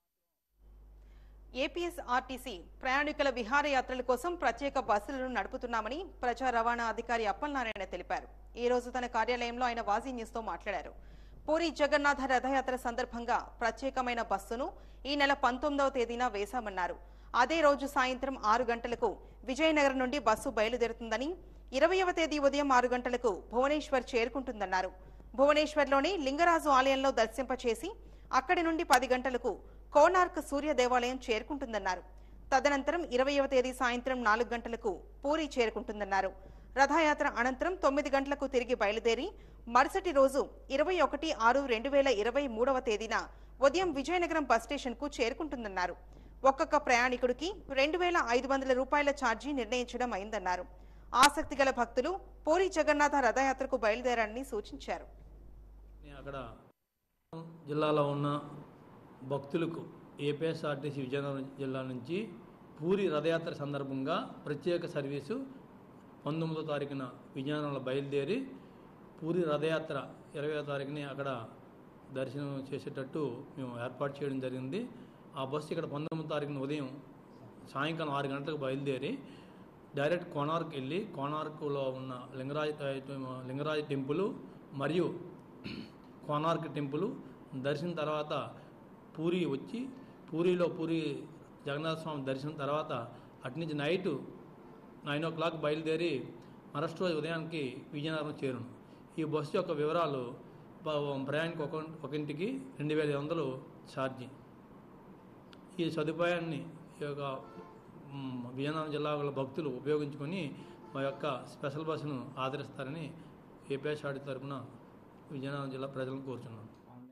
ఏపీఎస్ ఆర్టీసీ ప్రయాణికుల విహారయాత్రల కోసం ప్రత్యేక బస్సులను నడుపుతున్నామని ప్రజా రవాణా అధికారి అప్పలనారాయణ తెలిపారు ఈ రోజు తన కార్యాలయంలో ఆయన వాజీ న్యూస్ తో మాట్లాడారు పూరి జగన్నాథ రథయాత్ర సందర్భంగా ప్రత్యేకమైన బస్సును ఈ నెల పంతొమ్మిదవ తేదీన వేశామన్నారు అదే రోజు సాయంత్రం ఆరు గంటలకు విజయనగరం నుండి బస్సు బయలుదేరుతుందని ఇరవయవ తేదీ ఉదయం ఆరు గంటలకు భువనేశ్వర్ చేరుకుంటుందన్నారు భువనేశ్వర్లోని లింగరాజు ఆలయంలో దర్శింపచేసి అక్కడి నుండి పది గంటలకు కోనార్క్ సూర్య దేవాలయం చేరుకుంటుందన్నారు తదనంతరం ఇరవయవ తేదీ సాయంత్రం నాలుగు గంటలకు పూరి చేరుకుంటుందన్నారు రథయాత్ర అనంతరం తొమ్మిది గంటలకు తిరిగి బయలుదేరి మరుసటి రోజు ఇరవై ఒకటి ఆరు రెండు వేల ఇరవై మూడవ తేదీన ఉదయం విజయనగరం బస్ స్టేషన్ కు చేరుకుంటుందన్నారు ఒక్కొక్క ప్రయాణికుడికి రెండు వేల ఐదు వందల రూపాయల ఛార్జీ నిర్ణయించడం అయిందన్నారు ఆసక్తి గల భక్తులు పూరి జగన్నాథ రథయాత్రకు బయలుదేరాలని సూచించారు అక్కడ జిల్లాలో ఉన్న భక్తులకు ఏపీఎస్ఆర్టీసీ విజయనగరం జిల్లా నుంచి పూరి రథయాత్ర సందర్భంగా ప్రత్యేక సర్వీసు పంతొమ్మిదో తారీఖున విజయనగరంలో బయలుదేరి పూరి రథయాత్ర ఇరవై తారీఖుని అక్కడ దర్శనం చేసేటట్టు మేము ఏర్పాటు చేయడం జరిగింది ఆ బస్సు ఇక్కడ పంతొమ్మిదో తారీఖున ఉదయం సాయంకాలం ఆరు గంటలకు బయలుదేరి డైరెక్ట్ కోనార్క్ వెళ్ళి కోనార్క్లో ఉన్న లింగరాజ్ లింగరాజ్ టెంపుల్ మరియు కోనార్క్ టెంపుల్ దర్శనం తర్వాత పూరి వచ్చి పూరిలో పూరి జగన్నాథ స్వామి దర్శనం తర్వాత అటు నుంచి నైటు నైన్ ఓ క్లాక్ బయలుదేరి మరస్ట్ రోజు ఉదయానికి విజయనగరం చేరును ఈ బస్సు యొక్క వివరాలు ప- ప్రయాణికి ఒక ఒకంటికి రెండు వేల ఐదు వందలు ఛార్జీ ఈ సదుపాయాన్ని ఈ యొక్క మ్, విజయనగరం జిల్లా గల భక్తులు ఉపయోగించుకొని మా యొక్క స్పెషల్ బస్సును ఆదరిస్తారని ఏపీఎస్ఆర్టీ తరపున విజయనగరం జిల్లా ప్రజలను కోరుచున్నాను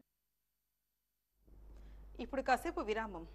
ఇప్పుడు కాసేపు విరామం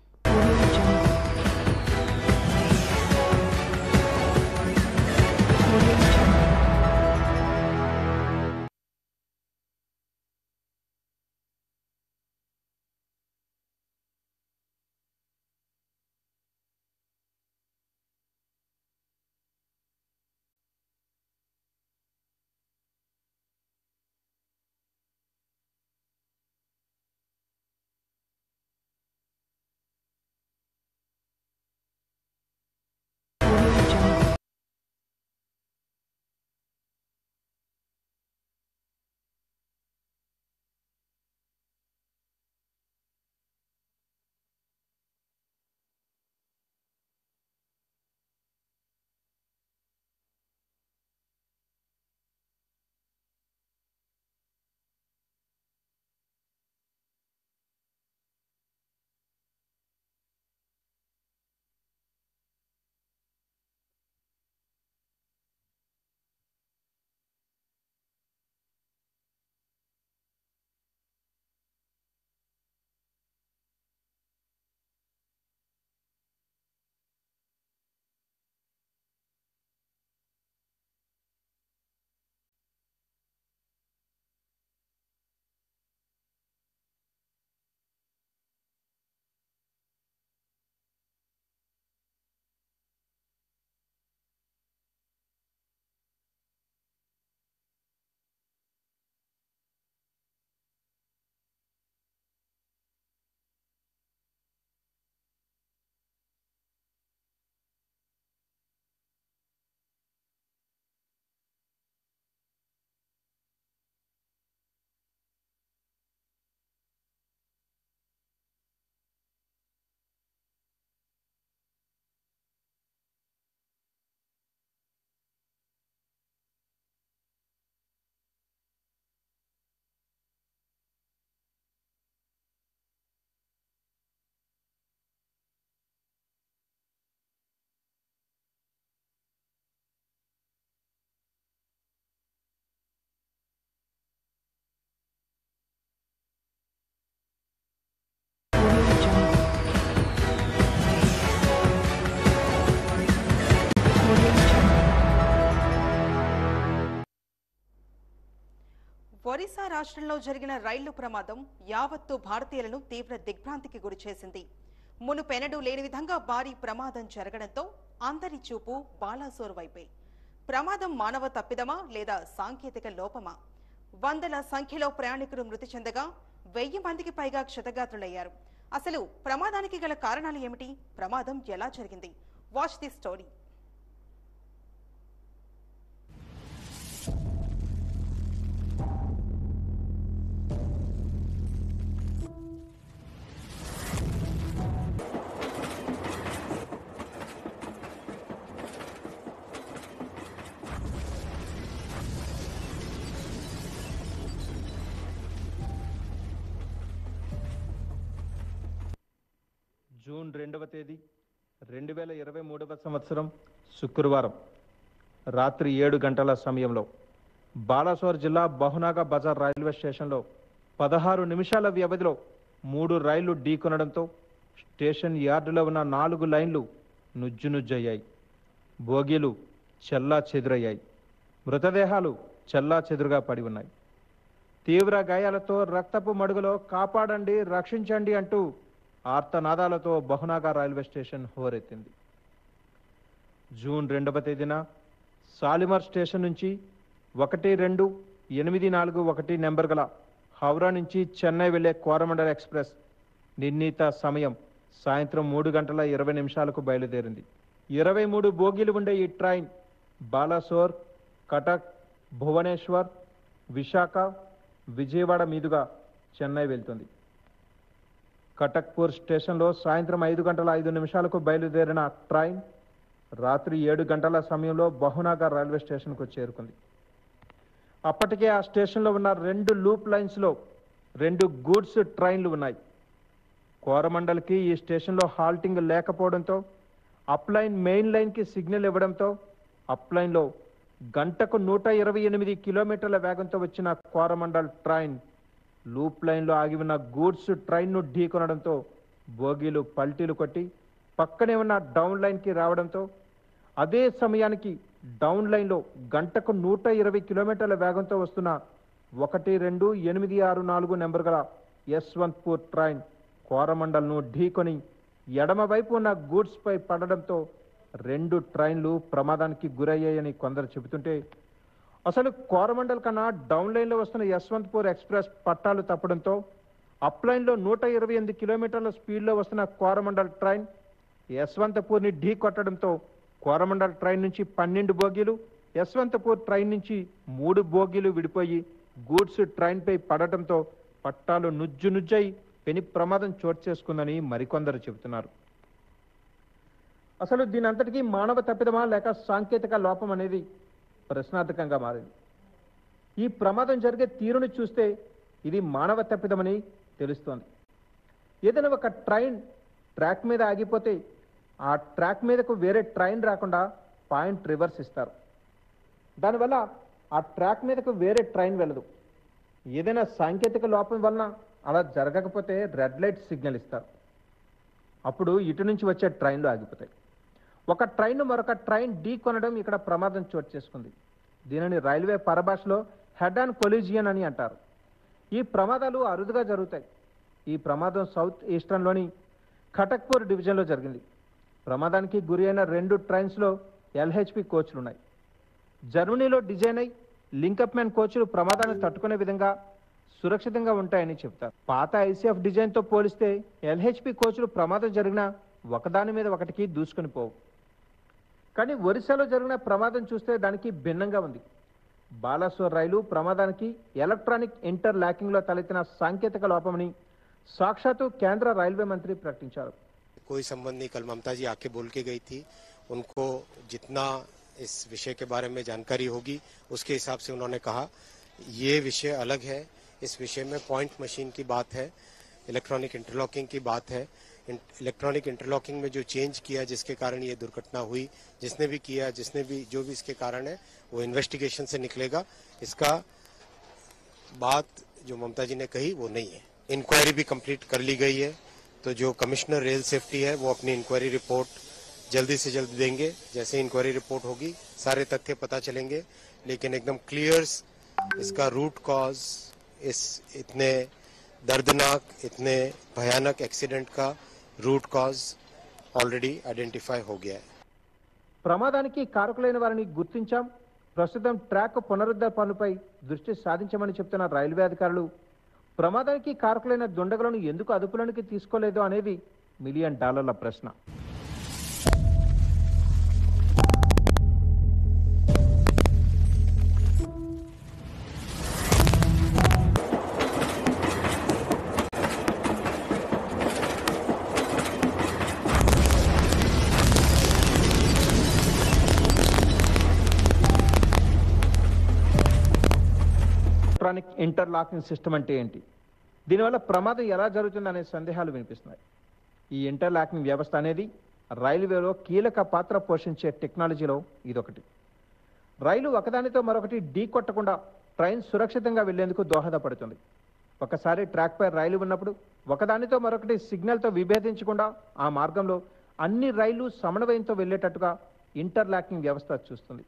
ఒరిస్సా రాష్ట్రంలో జరిగిన రైళ్లు ప్రమాదం యావత్తు భారతీయులను తీవ్ర దిగ్భ్రాంతికి గురిచేసింది మునుపెనడూ లేని విధంగా భారీ ప్రమాదం జరగడంతో అందరి చూపు బాలాసోర్ వైపే ప్రమాదం మానవ తప్పిదమా లేదా సాంకేతిక లోపమా వందల సంఖ్యలో ప్రయాణికులు మృతి చెందగా వెయ్యి మందికి పైగా క్షతగాత్రులయ్యారు అసలు ప్రమాదానికి గల కారణాలు ఏమిటి ప్రమాదం ఎలా జరిగింది వాచ్ ది స్టోరీ జూన్ రెండవ తేదీ రెండు వేల ఇరవై మూడవ సంవత్సరం శుక్రవారం రాత్రి ఏడు గంటల సమయంలో బాలాసోర్ జిల్లా బహునాగా బజార్ రైల్వే స్టేషన్లో పదహారు నిమిషాల వ్యవధిలో మూడు రైళ్లు ఢీకొనడంతో స్టేషన్ యార్డులో ఉన్న నాలుగు లైన్లు నుజ్జునుజ్జయ్యాయి బోగీలు చెల్లా చెదురయ్యాయి మృతదేహాలు చెల్లా చెదురుగా పడి ఉన్నాయి తీవ్ర గాయాలతో రక్తపు మడుగులో కాపాడండి రక్షించండి అంటూ ఆర్తనాదాలతో బహునాగా రైల్వే స్టేషన్ హోరెత్తింది జూన్ రెండవ తేదీన సాలిమర్ స్టేషన్ నుంచి ఒకటి రెండు ఎనిమిది నాలుగు ఒకటి నెంబర్ గల హౌరా నుంచి చెన్నై వెళ్లే కోరమండల్ ఎక్స్ప్రెస్ నిర్ణీత సమయం సాయంత్రం మూడు గంటల ఇరవై నిమిషాలకు బయలుదేరింది ఇరవై మూడు బోగీలు ఉండే ఈ ట్రైన్ బాలాసోర్ కటక్ భువనేశ్వర్ విశాఖ విజయవాడ మీదుగా చెన్నై వెళ్తుంది కటక్పూర్ స్టేషన్లో సాయంత్రం ఐదు గంటల ఐదు నిమిషాలకు బయలుదేరిన ట్రైన్ రాత్రి ఏడు గంటల సమయంలో బహునాగా రైల్వే స్టేషన్కు చేరుకుంది అప్పటికే ఆ స్టేషన్లో ఉన్న రెండు లూప్ లైన్స్లో రెండు గూడ్స్ ట్రైన్లు ఉన్నాయి కోరమండల్కి ఈ స్టేషన్లో హాల్టింగ్ లేకపోవడంతో అప్ లైన్ మెయిన్ లైన్కి సిగ్నల్ ఇవ్వడంతో అప్ లైన్లో గంటకు నూట ఇరవై ఎనిమిది కిలోమీటర్ల వేగంతో వచ్చిన కోరమండల్ ట్రైన్ లూప్ లైన్లో ఆగి ఉన్న గూడ్స్ ట్రైన్ను ఢీకొనడంతో బోగీలు పల్టీలు కొట్టి పక్కనే ఉన్న డౌన్ లైన్కి రావడంతో అదే సమయానికి డౌన్ లైన్లో గంటకు నూట ఇరవై కిలోమీటర్ల వేగంతో వస్తున్న ఒకటి రెండు ఎనిమిది ఆరు నాలుగు నెంబర్ గల యశ్వంత్పూర్ ట్రైన్ కోరమండల్ను ఢీకొని ఎడమ వైపు ఉన్న గూడ్స్ పై పడడంతో రెండు ట్రైన్లు ప్రమాదానికి గురయ్యాయని కొందరు చెబుతుంటే అసలు కోరమండల్ కన్నా డౌన్ లైన్లో వస్తున్న యశ్వంత్పూర్ ఎక్స్ప్రెస్ పట్టాలు తప్పడంతో అప్ లైన్లో నూట ఇరవై ఎనిమిది కిలోమీటర్ల స్పీడ్లో వస్తున్న కోరమండల్ ట్రైన్ యశ్వంతపూర్ని ఢీ కొట్టడంతో కోరమండల్ ట్రైన్ నుంచి పన్నెండు బోగీలు యశ్వంతపూర్ ట్రైన్ నుంచి మూడు బోగీలు విడిపోయి గూడ్స్ ట్రైన్పై పడటంతో పట్టాలు నుజ్జు నుజ్జై పెను ప్రమాదం చోటు చేసుకుందని మరికొందరు చెబుతున్నారు అసలు దీని అంతటికీ మానవ తప్పిదమా లేక సాంకేతిక లోపం అనేది ప్రశ్నార్థకంగా మారింది ఈ ప్రమాదం జరిగే తీరుని చూస్తే ఇది మానవ తప్పిదమని తెలుస్తోంది ఏదైనా ఒక ట్రైన్ ట్రాక్ మీద ఆగిపోతే ఆ ట్రాక్ మీదకు వేరే ట్రైన్ రాకుండా పాయింట్ రివర్స్ ఇస్తారు దానివల్ల ఆ ట్రాక్ మీదకు వేరే ట్రైన్ వెళ్ళదు ఏదైనా సాంకేతిక లోపం వలన అలా జరగకపోతే రెడ్ లైట్ సిగ్నల్ ఇస్తారు అప్పుడు ఇటు నుంచి వచ్చే ట్రైన్లు ఆగిపోతాయి ఒక ట్రైన్ మరొక ట్రైన్ ఢీ కొనడం ఇక్కడ ప్రమాదం చోటు చేసుకుంది దీనిని రైల్వే పరభాషలో హెడ్ అండ్ కొలిజియన్ అని అంటారు ఈ ప్రమాదాలు అరుదుగా జరుగుతాయి ఈ ప్రమాదం సౌత్ ఈస్టర్న్లోని ఖటక్పూర్ డివిజన్లో జరిగింది ప్రమాదానికి గురి అయిన రెండు ట్రైన్స్లో ఎల్హెచ్పి కోచ్లు ఉన్నాయి జర్మనీలో డిజైన్ అయి లింకప్ మ్యాన్ కోచ్లు ప్రమాదాన్ని తట్టుకునే విధంగా సురక్షితంగా ఉంటాయని చెప్తారు పాత ఐసీఎఫ్ డిజైన్తో పోలిస్తే ఎల్హెచ్పి కోచ్లు ప్రమాదం జరిగినా ఒకదాని మీద ఒకటికి దూసుకొని పోవు కానీ ఒరిస్సాలో జరిగిన ప్రమాదం చూస్తే దానికి భిన్నంగా ఉంది బాలాసోర్ రైలు ప్రమాదానికి ఎలక్ట్రానిక్ ఇంటర్ ల్యాకింగ్లో తలెత్తిన సాంకేతిక లోపమని సాక్షాత్తు కేంద్ర రైల్వే మంత్రి ప్రకటించారు कोई संबंध नहीं कल ममता जी आके बोल के गई थी उनको जितना इस विषय के बारे में जानकारी होगी उसके हिसाब से उन्होंने कहा ये विषय अलग है इस विषय में पॉइंट मशीन की बात है इलेक्ट्रॉनिक इंटरलॉकिंग की बात है इलेक्ट्रॉनिक इंटरलॉकिंग में जो चेंज किया जिसके कारण ये दुर्घटना हुई जिसने भी किया जिसने भी जो भी इसके कारण है वो इन्वेस्टिगेशन से निकलेगा इसका बात जो ममता जी ने कही वो नहीं है इंक्वायरी भी कंप्लीट कर ली गई है तो जो कमिश्नर रेल सेफ्टी है वो अपनी इंक्वायरी रिपोर्ट जल्दी से जल्दी देंगे जैसे इंक्वायरी रिपोर्ट होगी सारे तथ्य पता चलेंगे लेकिन एकदम क्लियर इसका रूट कॉज इस इतने दर्दनाक इतने भयानक एक्सीडेंट का रूट कॉज ऑलरेडी आइडेंटिफाई हो गया है ప్రమాదానికి కారకులైన వారిని గుర్తించాం ప్రస్తుతం ట్రాక్ పునరుద్ధరణ పనులపై దృష్టి సాధించమని చెప్తున్న రైల్వే అధికారులు ప్రమాదానికి కారకులైన దుండగులను ఎందుకు అదుపులోనికి తీసుకోలేదు అనేది మిలియన్ డాలర్ల ప్రశ్న ఈ ఇంటర్లాకింగ్ వ్యవస్థ అనేది రైల్వేలో కీలక పాత్ర పోషించే టెక్నాలజీలో ఇదొకటి రైలు ఒకదానితో మరొకటి ఢీ కొట్టకుండా ట్రైన్ సురక్షితంగా వెళ్లేందుకు దోహదపడుతుంది ఒకసారి ట్రాక్పై రైలు ఉన్నప్పుడు ఒకదానితో మరొకటి సిగ్నల్తో విభేదించకుండా ఆ మార్గంలో అన్ని రైళ్లు సమన్వయంతో వెళ్లేటట్టుగా ఇంటర్లాకింగ్ వ్యవస్థ చూస్తుంది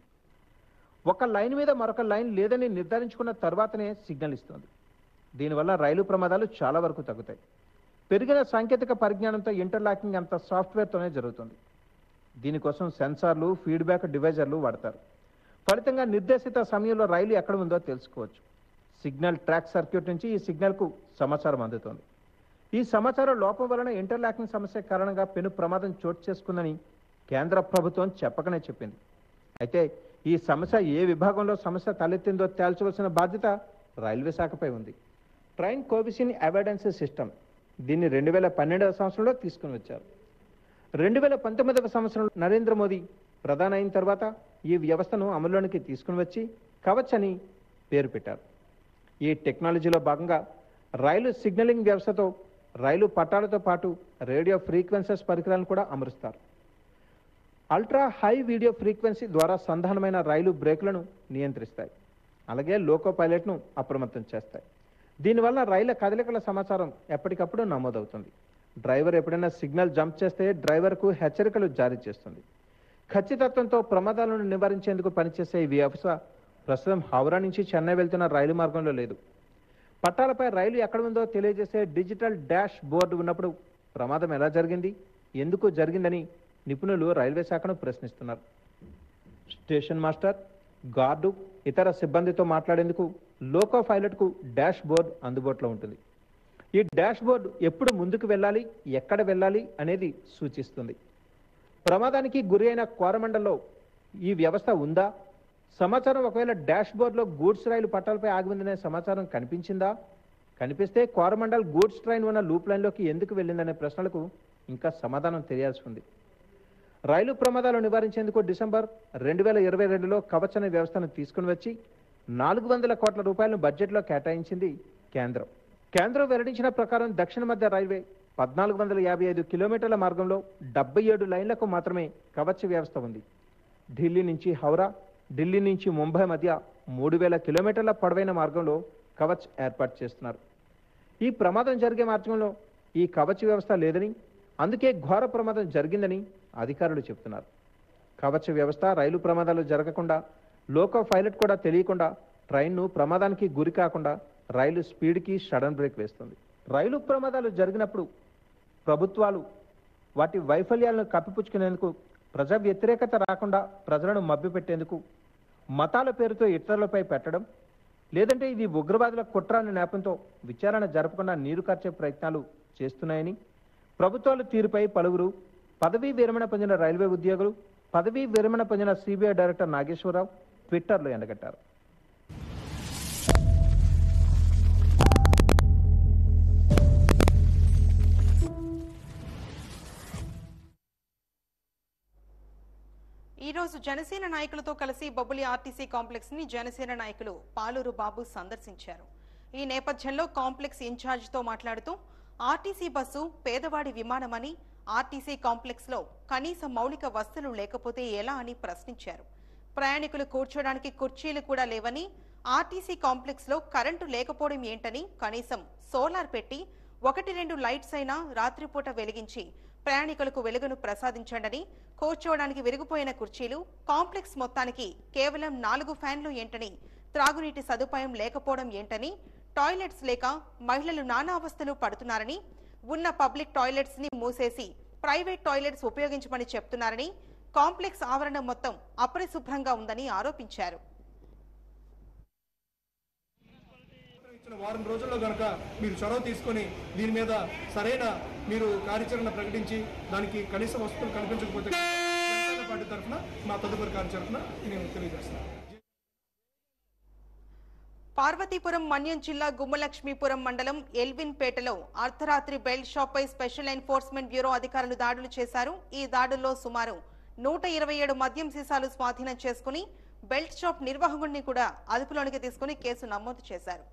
ఒక లైన్ మీద మరొక లైన్ లేదని నిర్ధారించుకున్న తర్వాతనే సిగ్నల్ ఇస్తుంది దీనివల్ల రైలు ప్రమాదాలు చాలా వరకు తగ్గుతాయి పెరిగిన సాంకేతిక పరిజ్ఞానంతో ఇంటర్లాకింగ్ అంత సాఫ్ట్వేర్తోనే జరుగుతుంది దీనికోసం సెన్సార్లు ఫీడ్బ్యాక్ డివైజర్లు వాడతారు ఫలితంగా నిర్దేశిత సమయంలో రైలు ఎక్కడ ఉందో తెలుసుకోవచ్చు సిగ్నల్ ట్రాక్ సర్క్యూట్ నుంచి ఈ సిగ్నల్కు సమాచారం అందుతోంది ఈ సమాచారం లోపం వలన ఇంటర్లాకింగ్ సమస్య కారణంగా పెను ప్రమాదం చోటు చేసుకుందని కేంద్ర ప్రభుత్వం చెప్పకనే చెప్పింది అయితే ఈ సమస్య ఏ విభాగంలో సమస్య తలెత్తిందో తేల్చవలసిన బాధ్యత రైల్వే శాఖపై ఉంది ట్రైన్ కోవిసిన్ అవార్డెన్స్ సిస్టమ్ దీన్ని రెండు వేల పన్నెండవ సంవత్సరంలో తీసుకుని వచ్చారు రెండు వేల పంతొమ్మిదవ సంవత్సరంలో నరేంద్ర మోదీ ప్రధాని అయిన తర్వాత ఈ వ్యవస్థను అమల్లోనికి తీసుకుని వచ్చి కవచ్ అని పేరు పెట్టారు ఈ టెక్నాలజీలో భాగంగా రైలు సిగ్నలింగ్ వ్యవస్థతో రైలు పట్టాలతో పాటు రేడియో ఫ్రీక్వెన్సీస్ పరికరాలను కూడా అమరుస్తారు అల్ట్రా హై వీడియో ఫ్రీక్వెన్సీ ద్వారా సంధానమైన రైలు బ్రేకులను నియంత్రిస్తాయి అలాగే లోకో పైలట్ను అప్రమత్తం చేస్తాయి దీనివల్ల రైళ్ల కదలికల సమాచారం ఎప్పటికప్పుడు నమోదవుతుంది డ్రైవర్ ఎప్పుడైనా సిగ్నల్ జంప్ చేస్తే డ్రైవర్కు హెచ్చరికలు జారీ చేస్తుంది ఖచ్చితత్వంతో ప్రమాదాలను నివారించేందుకు పనిచేసే ఈ వ్యవస్థ ప్రస్తుతం హౌరా నుంచి చెన్నై వెళ్తున్న రైలు మార్గంలో లేదు పట్టాలపై రైలు ఎక్కడ ఉందో తెలియజేసే డిజిటల్ డాష్ బోర్డు ఉన్నప్పుడు ప్రమాదం ఎలా జరిగింది ఎందుకు జరిగిందని నిపుణులు రైల్వే శాఖను ప్రశ్నిస్తున్నారు స్టేషన్ మాస్టర్ గార్డు ఇతర సిబ్బందితో మాట్లాడేందుకు లోకో పైలట్కు డాష్ బోర్డ్ అందుబాటులో ఉంటుంది ఈ డాష్ బోర్డు ఎప్పుడు ముందుకు వెళ్ళాలి ఎక్కడ వెళ్ళాలి అనేది సూచిస్తుంది ప్రమాదానికి గురి అయిన కోరమండల్లో ఈ వ్యవస్థ ఉందా సమాచారం ఒకవేళ డాష్ బోర్డులో గూడ్స్ రైలు పట్టాలపై ఆగిపోయిందనే సమాచారం కనిపించిందా కనిపిస్తే కోరమండల్ గూడ్స్ ట్రైన్ ఉన్న లూప్ లైన్లోకి ఎందుకు వెళ్ళిందనే ప్రశ్నలకు ఇంకా సమాధానం తెలియాల్సి ఉంది రైలు ప్రమాదాలు నివారించేందుకు డిసెంబర్ రెండు వేల ఇరవై రెండులో కవచ్ అనే వ్యవస్థను తీసుకుని వచ్చి నాలుగు వందల కోట్ల రూపాయలను బడ్జెట్లో కేటాయించింది కేంద్రం కేంద్రం వెల్లడించిన ప్రకారం దక్షిణ మధ్య రైల్వే పద్నాలుగు వందల యాభై ఐదు కిలోమీటర్ల మార్గంలో డెబ్బై ఏడు లైన్లకు మాత్రమే కవచ్ వ్యవస్థ ఉంది ఢిల్లీ నుంచి హౌరా ఢిల్లీ నుంచి ముంబై మధ్య మూడు వేల కిలోమీటర్ల పొడవైన మార్గంలో కవచ్ ఏర్పాటు చేస్తున్నారు ఈ ప్రమాదం జరిగే మార్గంలో ఈ కవచ్ వ్యవస్థ లేదని అందుకే ఘోర ప్రమాదం జరిగిందని అధికారులు చెబుతున్నారు కవచ వ్యవస్థ రైలు ప్రమాదాలు జరగకుండా లోకో పైలట్ కూడా తెలియకుండా ట్రైన్ను ప్రమాదానికి గురి కాకుండా రైలు స్పీడ్కి సడన్ బ్రేక్ వేస్తుంది రైలు ప్రమాదాలు జరిగినప్పుడు ప్రభుత్వాలు వాటి వైఫల్యాలను కప్పిపుచ్చుకునేందుకు ప్రజా వ్యతిరేకత రాకుండా ప్రజలను మభ్యపెట్టేందుకు మతాల పేరుతో ఇతరులపై పెట్టడం లేదంటే ఇది ఉగ్రవాదుల కుట్ర అనే నేపంతో విచారణ జరపకుండా నీరు కార్చే ప్రయత్నాలు చేస్తున్నాయని ప్రభుత్వాల తీరుపై పలువురు పదవీ విరమణ పొందిన రైల్వే ఉద్యోగులు పదవీ విరమణ పొందిన సిబిఐ డైరెక్టర్ నాగేశ్వరరావు ట్విట్టర్లో ఎండగట్టారు ఈ రోజు జనసేన నాయకులతో కలిసి బొబ్బులి ఆర్టీసీ కాంప్లెక్స్ ని జనసేన నాయకులు పాలూరు బాబు సందర్శించారు ఈ నేపథ్యంలో కాంప్లెక్స్ ఇన్ఛార్జ్ తో మాట్లాడుతూ ఆర్టీసీ బస్సు పేదవాడి విమానమని ఆర్టీసీ కాంప్లెక్స్ లో కనీస మౌలిక వస్తువులు లేకపోతే ఎలా అని ప్రశ్నించారు ప్రయాణికులు కూర్చోడానికి కుర్చీలు కూడా లేవని ఆర్టీసీ కాంప్లెక్స్ లో కరెంటు లేకపోవడం ఏంటని కనీసం సోలార్ పెట్టి ఒకటి రెండు లైట్స్ అయినా రాత్రిపూట వెలిగించి ప్రయాణికులకు వెలుగును ప్రసాదించండని కూర్చోవడానికి విరిగిపోయిన కుర్చీలు కాంప్లెక్స్ మొత్తానికి కేవలం నాలుగు ఫ్యాన్లు ఏంటని త్రాగునీటి సదుపాయం లేకపోవడం ఏంటని టాయిలెట్స్ లేక మహిళలు నానా అవస్థలు పడుతున్నారని ఉన్న పబ్లిక్ టాయిలెట్స్ ని మూసేసి ప్రైవేట్ టాయిలెట్స్ ఉపయోగించమని చెప్తున్నారని కాంప్లెక్స్ ఆవరణ మొత్తం అపరిశుభ్రంగా ఉందని ఆరోపించారు ఇచ్చిన వారం రోజుల్లో కనుక మీరు చొరవ తీసుకొని దీని మీద సరైన మీరు కార్యాచరణ ప్రకటించి దానికి కనీస వస్తువులు కనిపించకపోతే జనసేన పార్టీ తరఫున మా తదుపరి కార్యాచరణ నేను తెలియజేస్తున్నాను పార్వతీపురం మన్యం జిల్లా గుమ్మలక్ష్మీపురం మండలం ఎల్విన్ పేటలో అర్ధరాత్రి బెల్ట్ షాప్ పై స్పెషల్ ఎన్ఫోర్స్మెంట్ బ్యూరో అధికారులు దాడులు చేశారు ఈ దాడుల్లో సుమారు నూట ఇరవై ఏడు మద్యం సీసాలు స్వాధీనం చేసుకుని బెల్ట్ షాప్ నిర్వాహకుడిని కూడా అదుపులోనికి తీసుకుని కేసు నమోదు చేశారు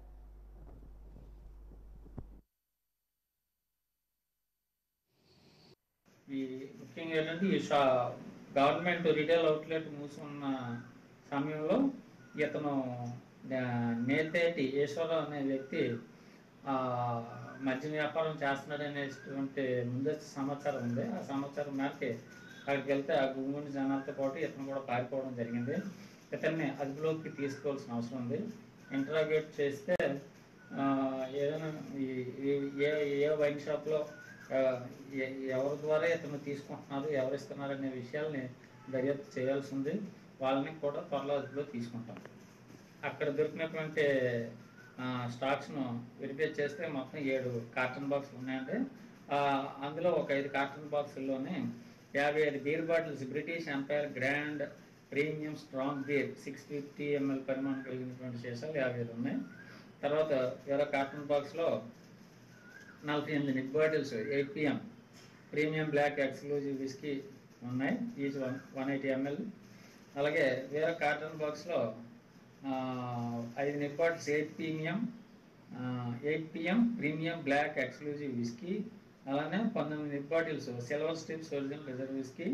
ఈ ముఖ్యంగా ఏంటంటే ఈ షా గవర్నమెంట్ రిటైల్ అవుట్లెట్ మూసుకున్న సమయంలో ఇతను ఆ, నేతేటి ఈశ్వరరావు అనే వ్యక్తి ఆ, మద్యం వ్యాపారం చేస్తున్నాడు అనేటువంటి ముందస్తు సమాచారం ఉంది ఆ సమాచారం మేరకి అక్కడికి వెళ్తే ఆ గుమ్మిడి జనాలతో పాటు ఇతను కూడా పారిపోవడం జరిగింది ఇతన్ని అదుపులోకి తీసుకోవాల్సిన అవసరం ఉంది ఇంటరాగేట్ చేస్తే ఆ, ఏదైనా ఈ- ఈ- ఏ ఏ వైన్ షాప్లో ఆ, ఎ- ఎవరి ద్వారా ఇతను తీసుకుంటున్నారు ఎవరు ఇస్తున్నారు అనే విషయాల్ని దర్యాప్తు చేయాల్సి ఉంది వాళ్ళని కూడా త్వరలో అదుపులో తీసుకుంటాం అక్కడ దొరికినటువంటి ఆ, స్టాక్స్ను వెరిఫై చేస్తే మొత్తం ఏడు కార్టన్ బాక్సులు ఉన్నాయండి ఆ, అందులో ఒక ఐదు కార్టన్ బాక్సుల్లోనే యాభై ఐదు beer bottles British Empire grand premium strong beer six fifty ML పరిమాణం కలిగినటువంటి సీసాలు యాభై ఐదు ఉన్నాయి తర్వాత వేరే కార్టన్ బాక్స్లో నలభై ఎనిమిది నిట్ bottles eight PM premium black exclusive whisky ఉన్నాయి each one one eighty ML అలాగే వేరే కార్టన్ బాక్స్లో ఐదు నిట్ bottles eight premium eight PM premium black exclusive whisky అలానే పంతొమ్మిది నిట్ bottles silver strips original reserve whisky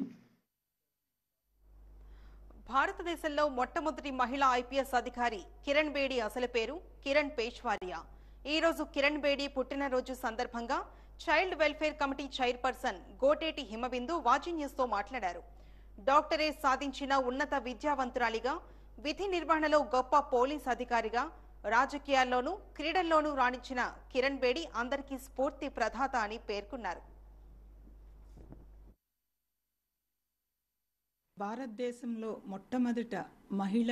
భారతదేశంలో మొట్టమొదటి మహిళా ఐపీఎస్ అధికారి కిరణ్ బేడి అసలు పేరు కిరణ్ పేష్వారియా ఈ రోజు కిరణ్ బేడి పుట్టినరోజు సందర్భంగా child welfare committee chairperson Goteti Himabindu వాజీ న్యూస్ తో మాట్లాడారు డాక్టరేట్ సాధించిన ఉన్నత విద్యావంతురాలిగా విధి నిర్వహణలో గొప్ప పోలీస్ అధికారిగా రాజకీయాల్లోనూ క్రీడల్లోనూ రాణించిన కిరణ్ బేడి అందరికీ స్ఫూర్తి ప్రదాత అని పేర్కొన్నారు భారతదేశంలో మొట్టమొదట మహిళ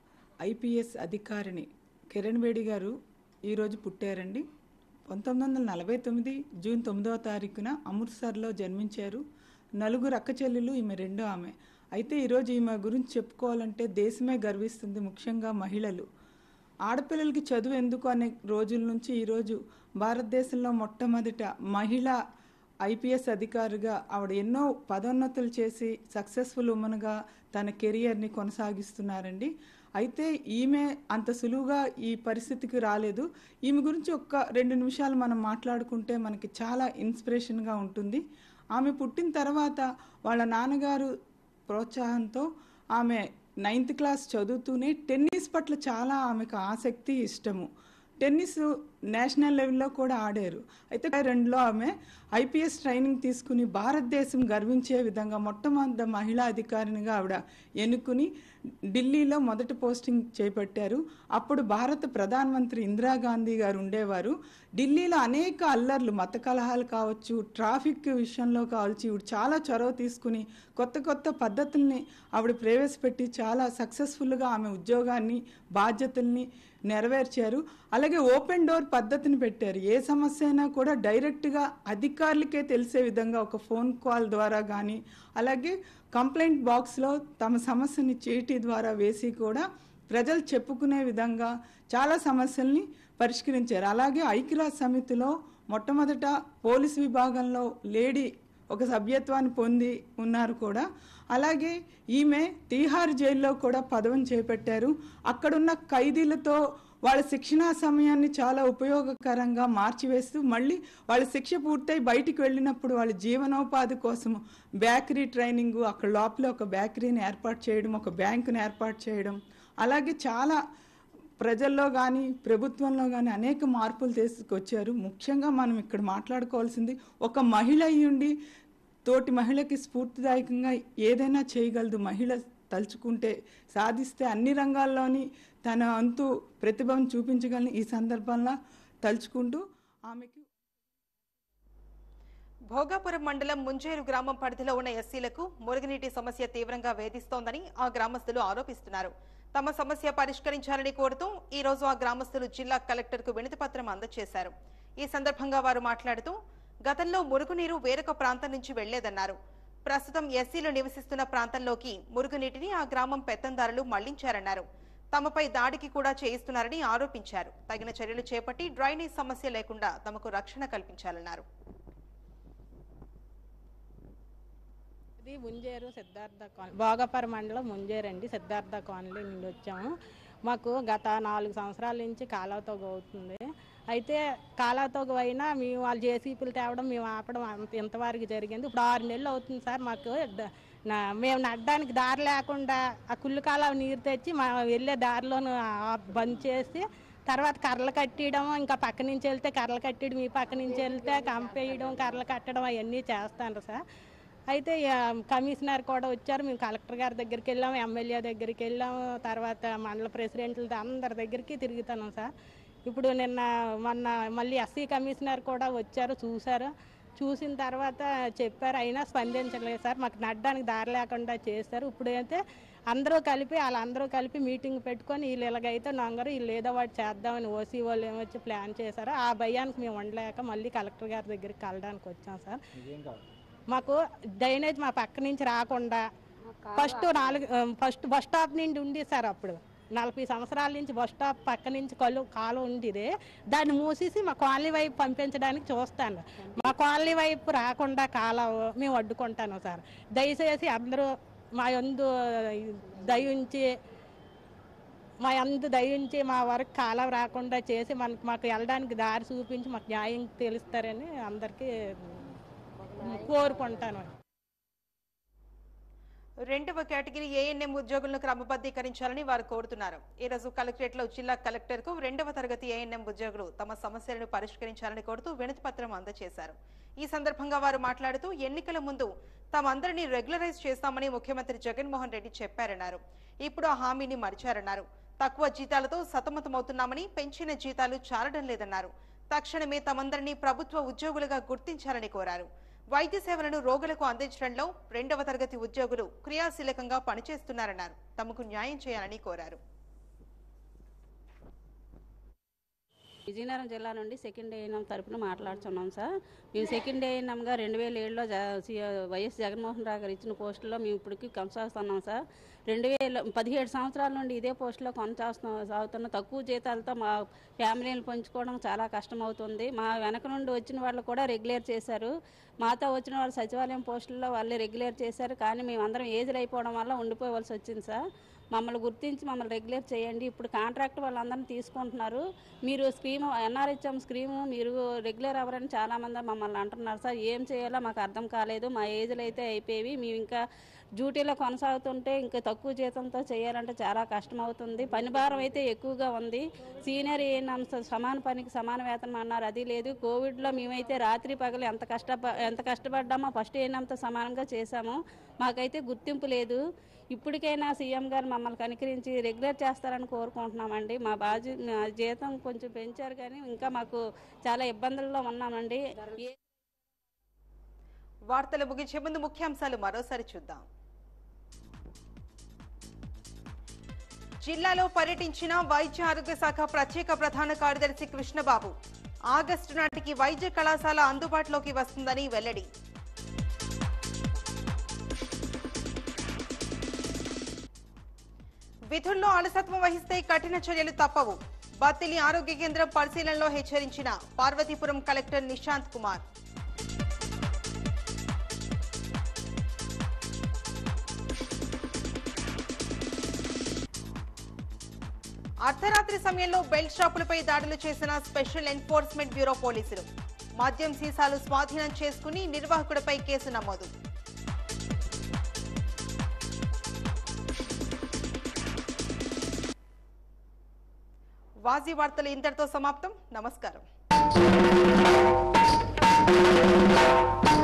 ఐపీఎస్ అధికారిని కిరణ్ బేడి గారు ఈరోజు పుట్టారండి పంతొమ్మిది వందల నలభై తొమ్మిది జూన్ తొమ్మిదవ తారీఖున అమృత్సర్లో జన్మించారు నలుగురు అక్క చెల్లెలు ఈమె రెండో ఆమె అయితే ఈరోజు ఈమె గురించి చెప్పుకోవాలంటే దేశమే గర్విస్తుంది ముఖ్యంగా మహిళలు ఆడపిల్లలకి చదువు ఎందుకు అనే రోజుల నుంచి ఈరోజు భారతదేశంలో మొట్టమొదట మహిళ ఐపీఎస్ అధికారిగా ఆవిడ ఎన్నో పదోన్నతులు చేసి సక్సెస్ఫుల్ ఉమెన్గా తన కెరియర్ని కొనసాగిస్తున్నారండి అయితే ఈమె అంత సులువుగా ఈ పరిస్థితికి రాలేదు ఈమె గురించి ఒక్క రెండు నిమిషాలు మనం మాట్లాడుకుంటే మనకి చాలా ఇన్స్పిరేషన్గా ఉంటుంది ఆమె పుట్టిన తర్వాత వాళ్ళ నాన్నగారు ప్రోత్సాహంతో ఆమె నైన్త్ క్లాస్ చదువుతూనే టెన్నిస్ పట్ల చాలా ఆమెకు ఆసక్తి ఇష్టము టెన్నిస్ నేషనల్ లెవెల్లో కూడా ఆడారు అయితే రెండులో ఆమె ఐపీఎస్ ట్రైనింగ్ తీసుకుని భారతదేశం గర్వించే విధంగా మొట్టమొదటి మహిళా అధికారినిగా ఆవిడ ఎన్నుకుని ఢిల్లీలో మొదటి పోస్టింగ్ చేపట్టారు అప్పుడు భారత ప్రధానమంత్రి ఇందిరాగాంధీ గారు ఉండేవారు ఢిల్లీలో అనేక అల్లర్లు మత కలహాలు కావచ్చు ట్రాఫిక్ విషయంలో కావచ్చు ఇవి చాలా చొరవ తీసుకుని కొత్త కొత్త పద్ధతుల్ని ఆవిడ ప్రవేశపెట్టి చాలా సక్సెస్ఫుల్గా ఆమె ఉద్యోగాన్ని బాధ్యతల్ని నెరవేర్చారు అలాగే ఓపెన్ డోర్ పద్ధతిని పెట్టారు ఏ సమస్య అయినా కూడా డైరెక్ట్గా అధికారులకే తెలిసే విధంగా ఒక ఫోన్ కాల్ ద్వారా కానీ అలాగే కంప్లైంట్ బాక్స్లో తమ సమస్యని చీటీ ద్వారా వేసి కూడా ప్రజలు చెప్పుకునే విధంగా చాలా సమస్యల్ని పరిష్కరించారు అలాగే ఐక్యరాజ్య సమితిలో మొట్టమొదట పోలీస్ విభాగంలో లేడీ ఒక సభ్యత్వాన్ని పొంది ఉన్నారు కూడా అలాగే ఈమె తీహార్ జైల్లో కూడా పదవిని చేపట్టారు అక్కడున్న ఖైదీలతో వాళ్ళ శిక్షణా సమయాన్ని చాలా ఉపయోగకరంగా మార్చివేస్తూ మళ్ళీ వాళ్ళ శిక్ష పూర్తయి బయటికి వెళ్ళినప్పుడు వాళ్ళ జీవనోపాధి కోసం బేకరీ ట్రైనింగ్ అక్కడ లోపల ఒక బేకరీని ఏర్పాటు చేయడం ఒక బ్యాంకుని ఏర్పాటు చేయడం అలాగే చాలా ప్రజల్లో కానీ ప్రభుత్వంలో కానీ అనేక మార్పులు తీసుకొచ్చారు ముఖ్యంగా మనం ఇక్కడ మాట్లాడుకోవాల్సింది ఒక మహిళ అయ్యుండి తోటి మహిళకి స్ఫూర్తిదాయకంగా ఏదైనా చేయగలదు మహిళ తలుచుకుంటే సాధిస్తే అన్ని రంగాల్లోని తన అంతు ప్రతిభను చూపించగలని ఈ సందర్భంలో తలుచుకుంటూ ఆమెకి భోగాపురం మండలం ముంజేరు గ్రామం పరిధిలో ఉన్న ఎస్సీలకు మురుగునీటి సమస్య తీవ్రంగా వేధిస్తోందని ఆ గ్రామస్తులు ఆరోపిస్తున్నారు తమ సమస్య పరిష్కరించాలని కోరుతూ ఈ రోజు ఆ గ్రామస్తులు జిల్లా కలెక్టర్కు వినతి పత్రం అందజేశారు ఈ సందర్భంగా వారు మాట్లాడుతూ గతంలో మురుగునీరు వేరొక ప్రాంతం నుంచి వెళ్లేదన్నారు ప్రస్తుతం ఎస్సీలు నివసిస్తున్న ప్రాంతంలోకి మురుగునీటిని ఆ గ్రామం పెత్తందారులు మళ్లించారన్నారు తమపై దాడికి కూడా చేయిస్తున్నారని ఆరోపించారు తగిన చర్యలు చేపట్టి డ్రైనేజ్ సమస్య లేకుండా తమకు రక్షణ కల్పించాలన్నారు ఇది ముంజేరు సిద్ధార్థ కాలనీ భోగపురం మండలం ముంజేరు అండి సిద్ధార్థ కాలనీ నుండి వచ్చాము మాకు గత నాలుగు సంవత్సరాల నుంచి కాలువతో అవుతుంది అయితే కాలాతోగు అయినా మేము వాళ్ళు జేసీపీలు తేవడం మేము ఆపడం అంత ఇంతవరకు జరిగింది ఇప్పుడు ఆరు నెలలు అవుతుంది సార్ మాకు ద- నా మేము నడ్డానికి దారి లేకుండా ఆ కుళ్ళు కాలం నీరు తెచ్చి మా వెళ్ళే దారిలోను ఆ- బంద్ చేసి తర్వాత కర్రలు కట్టేయడం ఇంకా పక్క నుంచి వెళ్తే కర్రలు కట్టేయడం ఈ పక్క నుంచి వెళ్తే కంపేయడం కర్రలు కట్టడం అవన్నీ చేస్తాను సార్ అయితే ఆ, కమిషనర్ కూడా వచ్చారు మేము కలెక్టర్ గారి దగ్గరికి వెళ్ళాము ఎమ్మెల్యే దగ్గరికి వెళ్ళాము తర్వాత మండల ప్రెసిడెంట్ల అందరి దగ్గరికి తిరుగుతున్నాం సార్ ఇప్పుడు నిన్న మొన్న మళ్ళీ ఎస్సీ కమిషనర్ కూడా వచ్చారు చూశారు చూసిన తర్వాత చెప్పారు అయినా స్పందించలేదు సార్ మాకు నడ్డానికి దారి లేకుండా చేశారు ఇప్పుడైతే అందరూ కలిపి వాళ్ళందరూ కలిపి మీటింగ్ పెట్టుకొని వీళ్ళు ఇలాగైతే నొంగరు వీళ్ళు ఏదో వాటి చేద్దామని ఓసీ వాళ్ళు ఏమొచ్చి ప్లాన్ చేశారో ఆ భయానికి మేము ఉండలేక మళ్ళీ కలెక్టర్ గారి దగ్గరికి కలడానికి వచ్చాం సార్ మాకు డ్రైనేజ్ మా పక్క నుంచి రాకుండా ఫస్ట్ నాలుగు ఫస్ట్ బస్ స్టాప్ నుండి ఉంది సార్ అప్పుడు నలభై సంవత్సరాల నుంచి బస్ స్టాప్ పక్క నుంచి కళ్ళు కాలు ఉండిదే దాన్ని మూసేసి మా కాలనీ వైపు పంపించడానికి చూస్తాను మా కాలనీ వైపు రాకుండా కాలం మేము అడ్డుకుంటాను సార్ దయచేసి అందరూ మా యందు దయించి మా అందు దయించి మా వరకు కాలం రాకుండా చేసి మనకి మాకు వెళ్ళడానికి దారి చూపించి మాకు న్యాయం తెలుస్తారని అందరికీ కోరుకుంటాను రెండవ కేటగిరీ ఏఎన్ఎం ఉద్యోగులను క్రమబద్ధీకరించాలని వారు కోరుతున్నారు ఈ రోజు కలెక్టరేట్ లో జిల్లా కలెక్టర్ కు రెండవ తరగతి ఏఎన్ఎం ఉద్యోగులు తమ సమస్యలను పరిష్కరించాలని కోరుతూ వినతి పత్రం అందజేశారు ఈ సందర్భంగా వారు మాట్లాడుతూ ఎన్నికల ముందు తామందరినీ రెగ్యులరైజ్ చేస్తామని ముఖ్యమంత్రి జగన్మోహన్ రెడ్డి చెప్పారన్నారు ఇప్పుడు ఆ హామీని మరిచారన్నారు తక్కువ జీతాలతో సతమతమవుతున్నామని పెంచిన జీతాలు చాలడం లేదన్నారు తక్షణమే తమందరినీ ప్రభుత్వ ఉద్యోగులుగా గుర్తించాలని కోరారు వైద్య సేవలను రోగులకు అందించడంలో రెండవ తరగతి ఉద్యోగులు క్రియాశీలకంగా పనిచేస్తున్నారన్నారు తమకు న్యాయం చేయాలని కోరారు విజయనగరం జిల్లా నుండి సెకండ్ ఏఎన్ఎం తరపున మాట్లాడుతున్నాం సార్ మేము సెకండ్ ఏఎన్ఎంగా రెండు వేల ఏడులో జ సి- వైఎస్ జగన్మోహన్ రావు గారు ఇచ్చిన పోస్టులో మేము ఇప్పటికి కొనసాగుతున్నాం సార్ రెండు వేల పదిహేడు సంవత్సరాల నుండి ఇదే పోస్టులో కొనసాగుతున్నాం సాగుతున్న తక్కువ జీతాలతో మా ఫ్యామిలీని పంచుకోవడం చాలా కష్టమవుతుంది మా వెనక నుండి వచ్చిన వాళ్ళు కూడా రెగ్యులేర్ చేశారు మాతో వచ్చిన వాళ్ళు సచివాలయం పోస్టుల్లో వాళ్ళు రెగ్యులేర్ చేశారు కానీ మేమందరం ఏజ్లు అయిపోవడం వల్ల ఉండిపోవలసి వచ్చింది సార్ మమ్మల్ని గుర్తించి మమ్మల్ని రెగ్యులేట్ చేయండి ఇప్పుడు కాంట్రాక్ట్ వాళ్ళందరినీ తీసుకుంటున్నారు మీరు స్కీమ్ ఎన్ఆర్హెచ్ఎం స్కీము మీరు రెగ్యులర్ అవ్వరని చాలామంది మమ్మల్ని అంటున్నారు సార్ ఏం చేయాలో మాకు అర్థం కాలేదు మా ఏజ్లు అయితే అయిపోయేవి మేము ఇంకా డ్యూటీలో కొనసాగుతుంటే ఇంకా తక్కువ జీతంతో చేయాలంటే చాలా కష్టం అవుతుంది పని భారం అయితే ఎక్కువగా ఉంది సీనియర్ ఏఎన్ఎంస్ సమాన పనికి సమాన వేతనం అన్నారు అది లేదు కోవిడ్లో మేమైతే రాత్రి పగలు ఎంత కష్ట ఎంత కష్టపడ్డామో ఫస్ట్ ఏఎన్ఎంతో సమానంగా చేశాము మాకైతే గుర్తింపు లేదు ఇప్పటికైనా సీఎం గారు మమ్మల్ని కనికరించి రెగ్యులర్ చేస్తారని కోరుకుంటున్నామండి మా బాజు మా జీతం కొంచెం పెంచారు కానీ ఇంకా మాకు చాలా ఇబ్బందుల్లో ఉన్నామండి ఏ వార్తలు ముగించే ముందు ముఖ్యాంశాలు మరోసారి చూద్దాం జిల్లాలో పర్యటించిన వైద్య ఆరోగ్య శాఖ ప్రత్యేక ప్రధాన కార్యదర్శి కృష్ణబాబు ఆగస్టు నాటికి వైద్య కళాశాల అందుబాటులోకి వస్తుందని వెల్లడి విధుల్లో అలసత్వం వహిస్తే కఠిన చర్యలు తప్పవు బత్తిలి ఆరోగ్య కేంద్రం పరిశీలనలో హెచ్చరించిన పార్వతీపురం కలెక్టర్ నిశాంత్ కుమార్ అర్ధరాత్రి సమయంలో బెల్ట్ షాపులపై దాడులు చేసిన స్పెషల్ ఎన్ఫోర్స్మెంట్ బ్యూరో పోలీసులు మద్యం సీసాలు స్వాధీనం చేసుకుని నిర్వాహకుడిపై కేసు నమోదు వాజీ వార్తలు ఇంతటితో సమాప్తం నమస్కారం